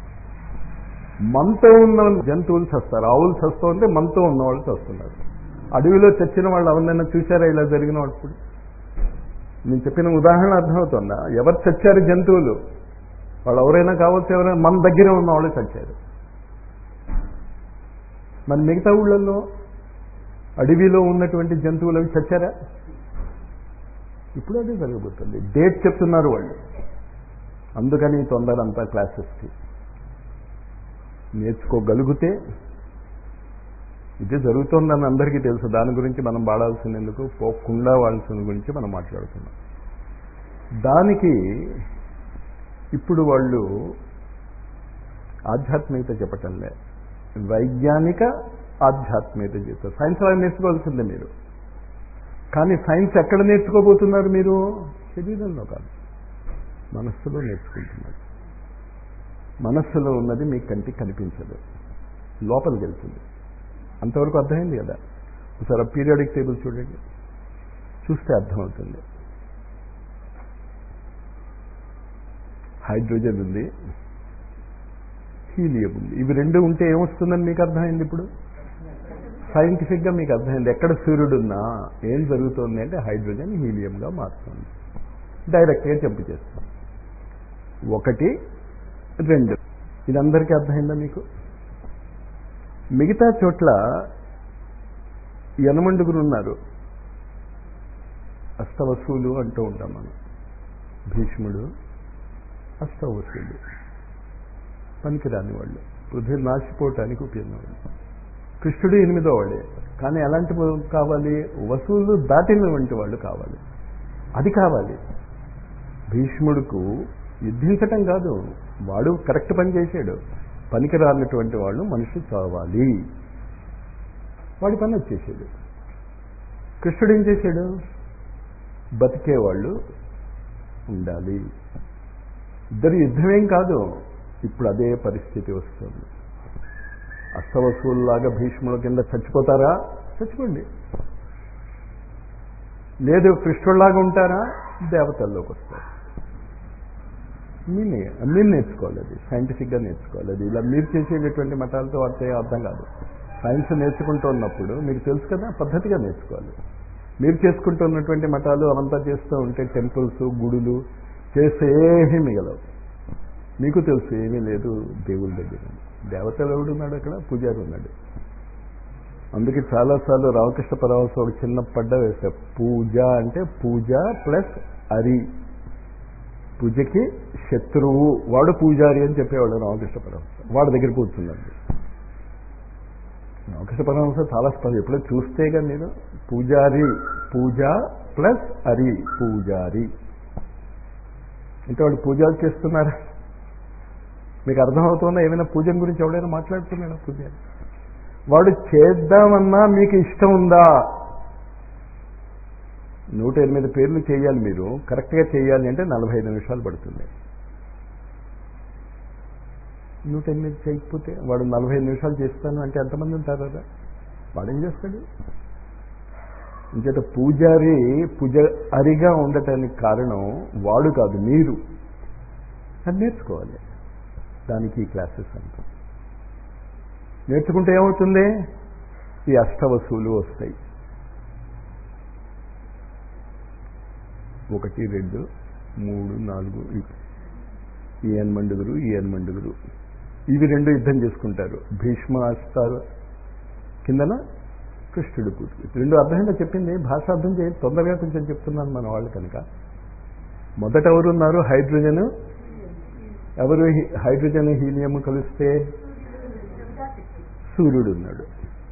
మనతో ఉన్న జంతువులు చస్తారు ఆవులు చస్తూ ఉంటే మనతో ఉన్న వాళ్ళు చస్తున్నారు అడవిలో చచ్చిన వాళ్ళు ఎవరినైనా చూసారా ఇలా జరిగిన వాళ్ళు నేను చెప్పిన ఉదాహరణ అర్థమవుతుందా ఎవరు చచ్చారు జంతువులు వాళ్ళు ఎవరైనా కావచ్చు ఎవరైనా మన దగ్గర ఉన్న వాళ్ళు చచ్చారు మరి మిగతా ఊళ్ళల్లో అడవిలో ఉన్నటువంటి జంతువులు అవి చచ్చారా ఇప్పుడు అదే జరగబోతుంది డేట్ చెప్తున్నారు వాళ్ళు అందుకని ఈ తొందర అంతా క్లాసెస్కి నేర్చుకోగలిగితే ఇది జరుగుతోందని అందరికీ తెలుసు దాని గురించి మనం వాడాల్సినందుకు పోకుండా వాడాల్సిన గురించి మనం మాట్లాడుతున్నాం దానికి ఇప్పుడు వాళ్ళు ఆధ్యాత్మికత చెప్పటంలే వైజ్ఞానిక ఆధ్యాత్మికత చెప్తారు సైన్స్ అలా నేర్చుకోవాల్సిందే మీరు కానీ సైన్స్ ఎక్కడ నేర్చుకోబోతున్నారు మీరు శరీరంలో కాదు మనస్సులో నేర్చుకుంటున్నారు మనస్సులో ఉన్నది మీ కంటికి కనిపించదు లోపలికి వెళ్తుంది అంతవరకు అర్థమైంది కదా ఒకసారి పీరియాడిక్ టేబుల్ చూడండి చూస్తే అర్థమవుతుంది హైడ్రోజన్ ఉంది హీలియం ఉంది ఇవి రెండు ఉంటే ఏమొస్తుందని మీకు అర్థమైంది ఇప్పుడు సైంటిఫిక్గా మీకు అర్థమైంది ఎక్కడ సూర్యుడు ఉన్నా ఏం జరుగుతుంది అంటే హైడ్రోజన్ హీలియంగా మారుతుంది డైరెక్ట్గా చంపు చేస్తాం ఒకటి రెండు ఇది అందరికీ అర్థమైందా మీకు మిగతా చోట్ల యనమండుగురు ఉన్నారు అష్టవసువులు అంటూ ఉంటాం మనం భీష్ముడు అష్టవసువులు పనికిరాని వాళ్ళు పృథ్వీ నాశిపోవటానికి ఉపయోగం కృష్ణుడు ఎనిమిదో వాడే కానీ ఎలాంటి కావాలి వసూలు దాటినటువంటి వాళ్ళు కావాలి అది కావాలి భీష్ముడుకు యుద్ధించటం కాదు వాడు కరెక్ట్ పని చేశాడు పనికి రానటువంటి వాళ్ళు మనిషి చావాలి వాడి పని వచ్చేసాడు కృష్ణుడు ఏం చేశాడు బతికేవాళ్ళు ఉండాలి ఇద్దరు యుద్ధమేం కాదు ఇప్పుడు అదే పరిస్థితి వస్తుంది అష్టవసువుల్లాగా భీష్ముల కింద చచ్చిపోతారా చచ్చిపోండి లేదు కృష్ణుల్లాగా ఉంటారా దేవతల్లోకి వస్తారు మీరు మీరు నేర్చుకోవాలి అది సైంటిఫిక్గా నేర్చుకోవాలి అది ఇలా మీరు చేసేటటువంటి మతాలతో వాడితే అర్థం కాదు సైన్స్ నేర్చుకుంటూ ఉన్నప్పుడు మీకు తెలుసు కదా పద్ధతిగా నేర్చుకోవాలి మీరు చేసుకుంటున్నటువంటి మతాలు అవంతా చేస్తూ ఉంటే టెంపుల్స్ గుడులు చేస్తే ఏమీ మిగలవు మీకు తెలుసు ఏమీ లేదు దేవుడి దగ్గర దేవతలు ఎవడున్నాడు అక్కడ పూజారి ఉన్నాడు అందుకే చాలాసార్లు రామకృష్ణ పరమహంస ఒక చిన్న పడ్డ వేసా పూజ అంటే పూజ ప్లస్ అరి పూజకి శత్రువు వాడు పూజారి అని చెప్పేవాడు రామకృష్ణ పరమహంస వాడి దగ్గర కూర్చున్నాడు రామకృష్ణ పరమహంస చాలా స్పష్టం ఎప్పుడో చూస్తేగా మీరు పూజారి పూజ ప్లస్ అరి పూజారి అంటే వాళ్ళు పూజలు చేస్తున్నారా మీకు అర్థమవుతుందా ఏమైనా పూజన గురించి ఎవడైనా మాట్లాడుతున్నాడా పూజారి వాడు చేద్దామన్నా మీకు ఇష్టం ఉందా నూట ఎనిమిది పేర్లు చేయాలి మీరు కరెక్ట్గా చేయాలి అంటే నలభై ఐదు నిమిషాలు పడుతుంది నూట ఎనిమిది చేయకపోతే వాడు నలభై ఐదు నిమిషాలు చేస్తాను అంటే ఎంతమంది ఉంటారు కదా వాడేం చేస్తాడు ఇంకేత పూజారి పూజ అరిగా ఉండటానికి కారణం వాడు కాదు మీరు అది నేర్చుకోవాలి దానికి ఈ క్లాసెస్ అంతా నేర్చుకుంటే ఏమవుతుంది ఈ అష్టవసువులు వస్తాయి ఒకటి రెండు మూడు నాలుగు ఈ ఎన్మండుగురు ఈ ఎన్మండుగురు ఇవి రెండు యుద్ధం చేసుకుంటారు భీష్మ అస్తారు కిందన కృష్ణుడు కూతురు రెండు అర్థంగా చెప్పింది భాష అర్థం చేయ తొందరగా కొంచెం చెప్తున్నాను మన వాళ్ళు కనుక మొదట ఎవరున్నారు హైడ్రోజన్ ఎవరు హైడ్రోజన్ హీలియం కలిస్తే సూర్యుడు ఉన్నాడు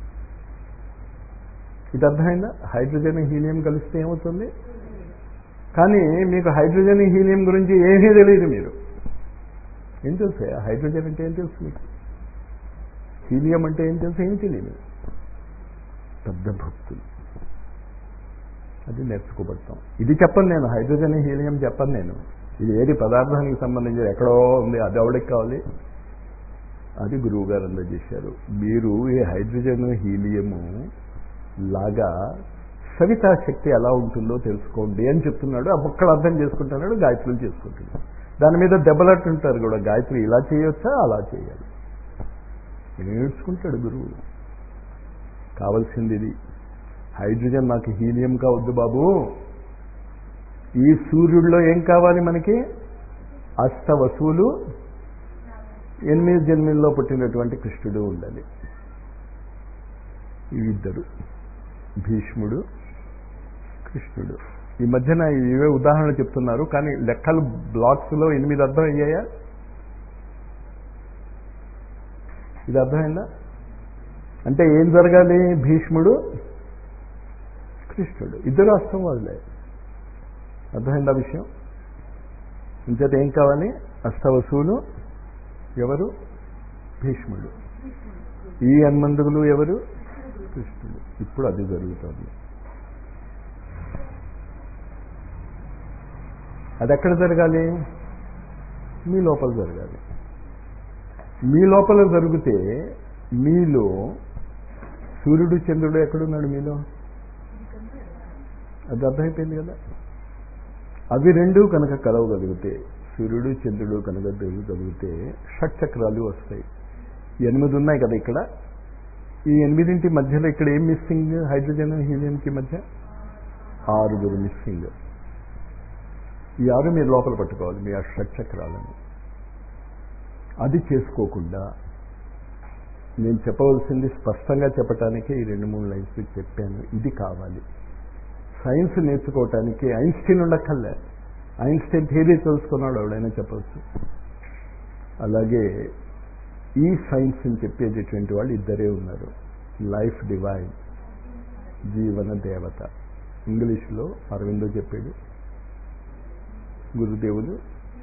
ఇది అర్థమైందా హైడ్రోజన్ హీలియం కలిస్తే ఏమవుతుంది కానీ మీకు హైడ్రోజన్ హీలియం గురించి ఏమీ తెలియదు మీరు ఏం తెలుసు హైడ్రోజన్ అంటే ఏం తెలుసు మీకు హీలియం అంటే ఏం తెలుసు ఏం తెలియదు పెద్ద భక్తులు అది నేర్చుకోబడతాం ఇది చెప్పను నేను హైడ్రోజన్ హీలియం చెప్పను నేను ఇది ఏది పదార్థానికి సంబంధించి ఎక్కడో ఉంది అది ఎవడికి కావాలి అది గురువు గారు అందజేశారు మీరు ఈ హైడ్రోజన్ హీలియము లాగా సవితా శక్తి ఎలా ఉంటుందో తెలుసుకోండి అని చెప్తున్నాడు ఆ మొక్కలు అర్థం చేసుకుంటున్నాడు గాయత్రులు చేసుకుంటున్నాడు దాని మీద దెబ్బలాట్టుంటారు కూడా గాయత్రి ఇలా చేయొచ్చా అలా చేయాలి నేర్చుకుంటాడు గురువు కావలసింది ఇది హైడ్రోజన్ నాకు హీలియం కావద్దు బాబు ఈ సూర్యుడిలో ఏం కావాలి మనకి అష్ట వసువులు ఎనిమిది జన్మల్లో పుట్టినటువంటి కృష్ణుడు ఉండాలి ఇద్దరు భీష్ముడు కృష్ణుడు ఈ మధ్యన ఇవే ఉదాహరణలు చెప్తున్నారు కానీ లెక్కలు బ్లాక్స్లో ఎనిమిది అర్థం అయ్యాయా ఇది అర్థమైందా అంటే ఏం జరగాలి భీష్ముడు కృష్ణుడు ఇద్దరు అర్థం వాళ్ళే అర్థమైందా విషయం ఇంచేత ఏం కావాలి అష్టవసువులు ఎవరు భీష్ముడు ఈ అన్మందుగులు ఎవరు కృష్ణుడు ఇప్పుడు అది జరుగుతుంది అది ఎక్కడ జరగాలి మీ లోపల జరగాలి మీ లోపల జరిగితే మీలో సూర్యుడు చంద్రుడు ఎక్కడున్నాడు మీలో అది అర్థమైపోయింది కదా అవి రెండు కనుక కలవగలిగితే సూర్యుడు చంద్రుడు కనుక జరుగుగలిగితే షట్చక్రాలు వస్తాయి ఎనిమిది ఉన్నాయి కదా ఇక్కడ ఈ ఎనిమిదింటి మధ్యలో ఇక్కడ ఏం మిస్సింగ్ హైడ్రోజన్ హీలియంకి మధ్య ఆరుగురు మిస్సింగ్ ఈ ఆరు మీరు లోపల పట్టుకోవాలి మీ ఆ షట్చక్రాలను అది చేసుకోకుండా నేను చెప్పవలసింది స్పష్టంగా చెప్పటానికి ఈ రెండు మూడు లైన్స్ చెప్పాను ఇది కావాలి సైన్స్ నేర్చుకోవటానికి ఐన్స్టీన్ ఉండక్కర్లే ఐన్స్టీన్ థియరీ తెలుసుకున్నాడు ఎవడైనా చెప్పవచ్చు అలాగే ఈ సైన్స్ అని చెప్పేటటువంటి వాళ్ళు ఇద్దరే ఉన్నారు లైఫ్ డివైన్ జీవన దేవత ఇంగ్లీష్లో అరవిందో చెప్పాడు గురుదేవుడు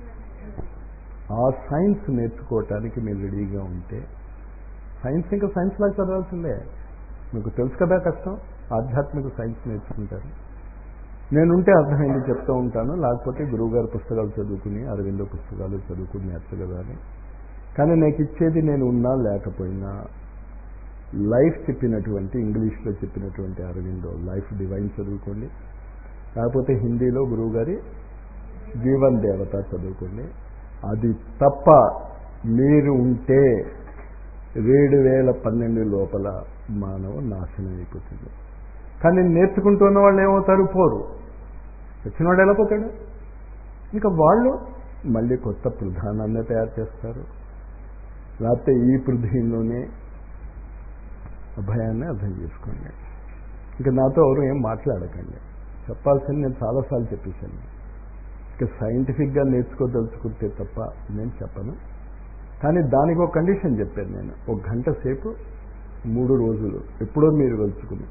ఆ సైన్స్ నేర్చుకోవటానికి మీరు రెడీగా ఉంటే సైన్స్ ఇంకా సైన్స్ లాగా చదవాల్సిందే మీకు తెలుసు కదా కష్టం ఆధ్యాత్మిక సైన్స్ నేర్చుకుంటారు నేనుంటే అర్థమైంది చెప్తూ ఉంటాను లేకపోతే గురువుగారి పుస్తకాలు చదువుకుని అరవిందో పుస్తకాలు చదువుకుని నేర్చగలని కానీ నాకు ఇచ్చేది నేను ఉన్నా లేకపోయినా లైఫ్ చెప్పినటువంటి ఇంగ్లీష్లో చెప్పినటువంటి అరవిందో లైఫ్ డివైన్ చదువుకోండి లేకపోతే హిందీలో గురువుగారి జీవన్ దేవత చదువుకోండి అది తప్ప మీరు ఉంటే ఏడు వేల పన్నెండు లోపల మానవ నాశనం అయిపోతుంది కానీ నేర్చుకుంటున్న వాళ్ళు ఏమవుతారు పోరు వచ్చినవాడు ఎలా పోతాడు ఇంకా వాళ్ళు మళ్ళీ కొత్త ప్రధానాన్ని తయారు చేస్తారు లేకపోతే ఈ పృథ్వీలోనే అభయాన్ని అర్థం చేసుకోండి ఇంకా నాతో ఎవరు ఏం మాట్లాడకండి చెప్పాల్సింది నేను చాలాసార్లు చెప్పేశాను ఇక సైంటిఫిక్గా నేర్చుకోదలుచుకుంటే తప్ప నేను చెప్పను కానీ దానికి ఒక కండిషన్ చెప్పాను నేను ఒక గంట సేపు మూడు రోజులు ఎప్పుడో మీరు వెలుచుకుని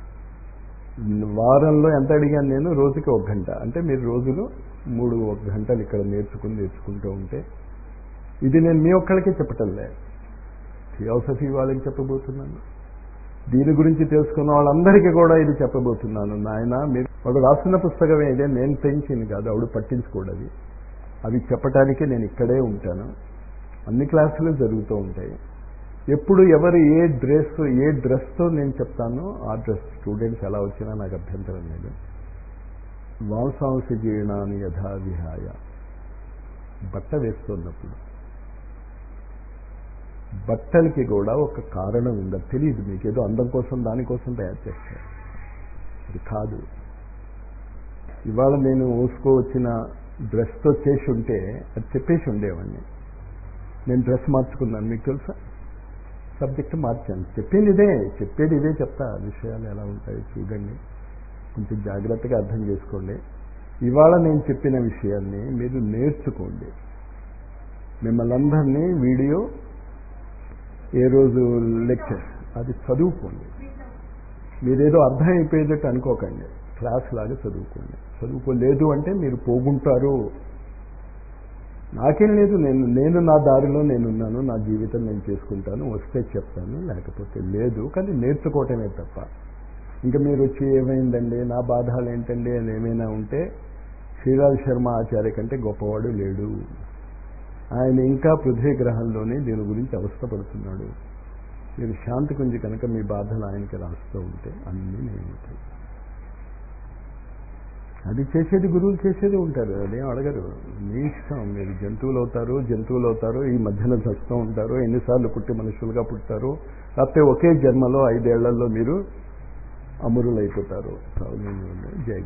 వారంలో ఎంత అడిగాను నేను రోజుకి ఒక గంట అంటే మీరు రోజులు మూడు ఒక గంటలు ఇక్కడ నేర్చుకుని నేర్చుకుంటూ ఉంటే ఇది నేను మీ ఒక్కళ్ళకే చెప్పటంలే థియోసఫీ వాళ్ళకి చెప్పబోతున్నాను దీని గురించి తెలుసుకున్న వాళ్ళందరికీ కూడా ఇది చెప్పబోతున్నాను నాయన మీరు వాడు రాస్తున్న పుస్తకమే ఇదే నేను పెంచింది కాదు ఆవిడ పట్టించుకోడది అవి చెప్పటానికి నేను ఇక్కడే ఉంటాను అన్ని క్లాసులు జరుగుతూ ఉంటాయి ఎప్పుడు ఎవరు ఏ డ్రెస్ ఏ డ్రెస్తో నేను చెప్తానో ఆ డ్రెస్ స్టూడెంట్స్ ఎలా వచ్చినా నాకు అభ్యంతరం లేదు వాంసాంశ జీర్ణాన్ని యథా విహాయ బట్ట వేస్తున్నప్పుడు బట్టలకి కూడా ఒక కారణం ఉంది అది తెలియదు మీకు ఏదో అందం కోసం దానికోసం తయారు చేస్తారు అది కాదు ఇవాళ నేను ఊసుకో వచ్చిన డ్రెస్తో చేసి ఉంటే అది చెప్పేసి ఉండేవాడిని నేను డ్రెస్ మార్చుకున్నాను మీకు తెలుసా సబ్జెక్ట్ మార్చాను చెప్పింది ఇదే చెప్పేది ఇదే చెప్తా విషయాలు ఎలా ఉంటాయి చూడండి కొంచెం జాగ్రత్తగా అర్థం చేసుకోండి ఇవాళ నేను చెప్పిన విషయాన్ని మీరు నేర్చుకోండి మిమ్మల్ని అందరినీ వీడియో ఏ రోజు లెక్చర్ అది చదువుకోండి మీరేదో అర్థం అయిపోయేటట్టు అనుకోకండి క్లాస్ లాగా చదువుకోండి చదువుకోలేదు అంటే మీరు పోగుంటారు నాకేం లేదు నేను నేను నా దారిలో నేనున్నాను నా జీవితం నేను చేసుకుంటాను వస్తే చెప్తాను లేకపోతే లేదు కానీ నేర్చుకోవటమే తప్ప ఇంకా మీరు వచ్చి ఏమైందండి నా బాధలు ఏంటండి అని ఏమైనా ఉంటే శ్రీరాజ్ శర్మ ఆచార్య కంటే గొప్పవాడు లేడు ఆయన ఇంకా పృథ్వీ గ్రహంలోనే దీని గురించి అవస్థపడుతున్నాడు మీరు శాంతి గురించి కనుక మీ బాధలు ఆయనకి రాస్తూ ఉంటే అన్నీ నేమవుతాయి అది చేసేది గురువులు చేసేది ఉంటారు అదేం అడగరు మీ ఇష్టం మీరు జంతువులు అవుతారు జంతువులు అవుతారు ఈ మధ్యన చస్తూ ఉంటారు ఎన్నిసార్లు పుట్టి మనుషులుగా పుట్టారు లేకపోతే ఒకే జన్మలో ఐదేళ్లలో మీరు అమరులైపోతారు జై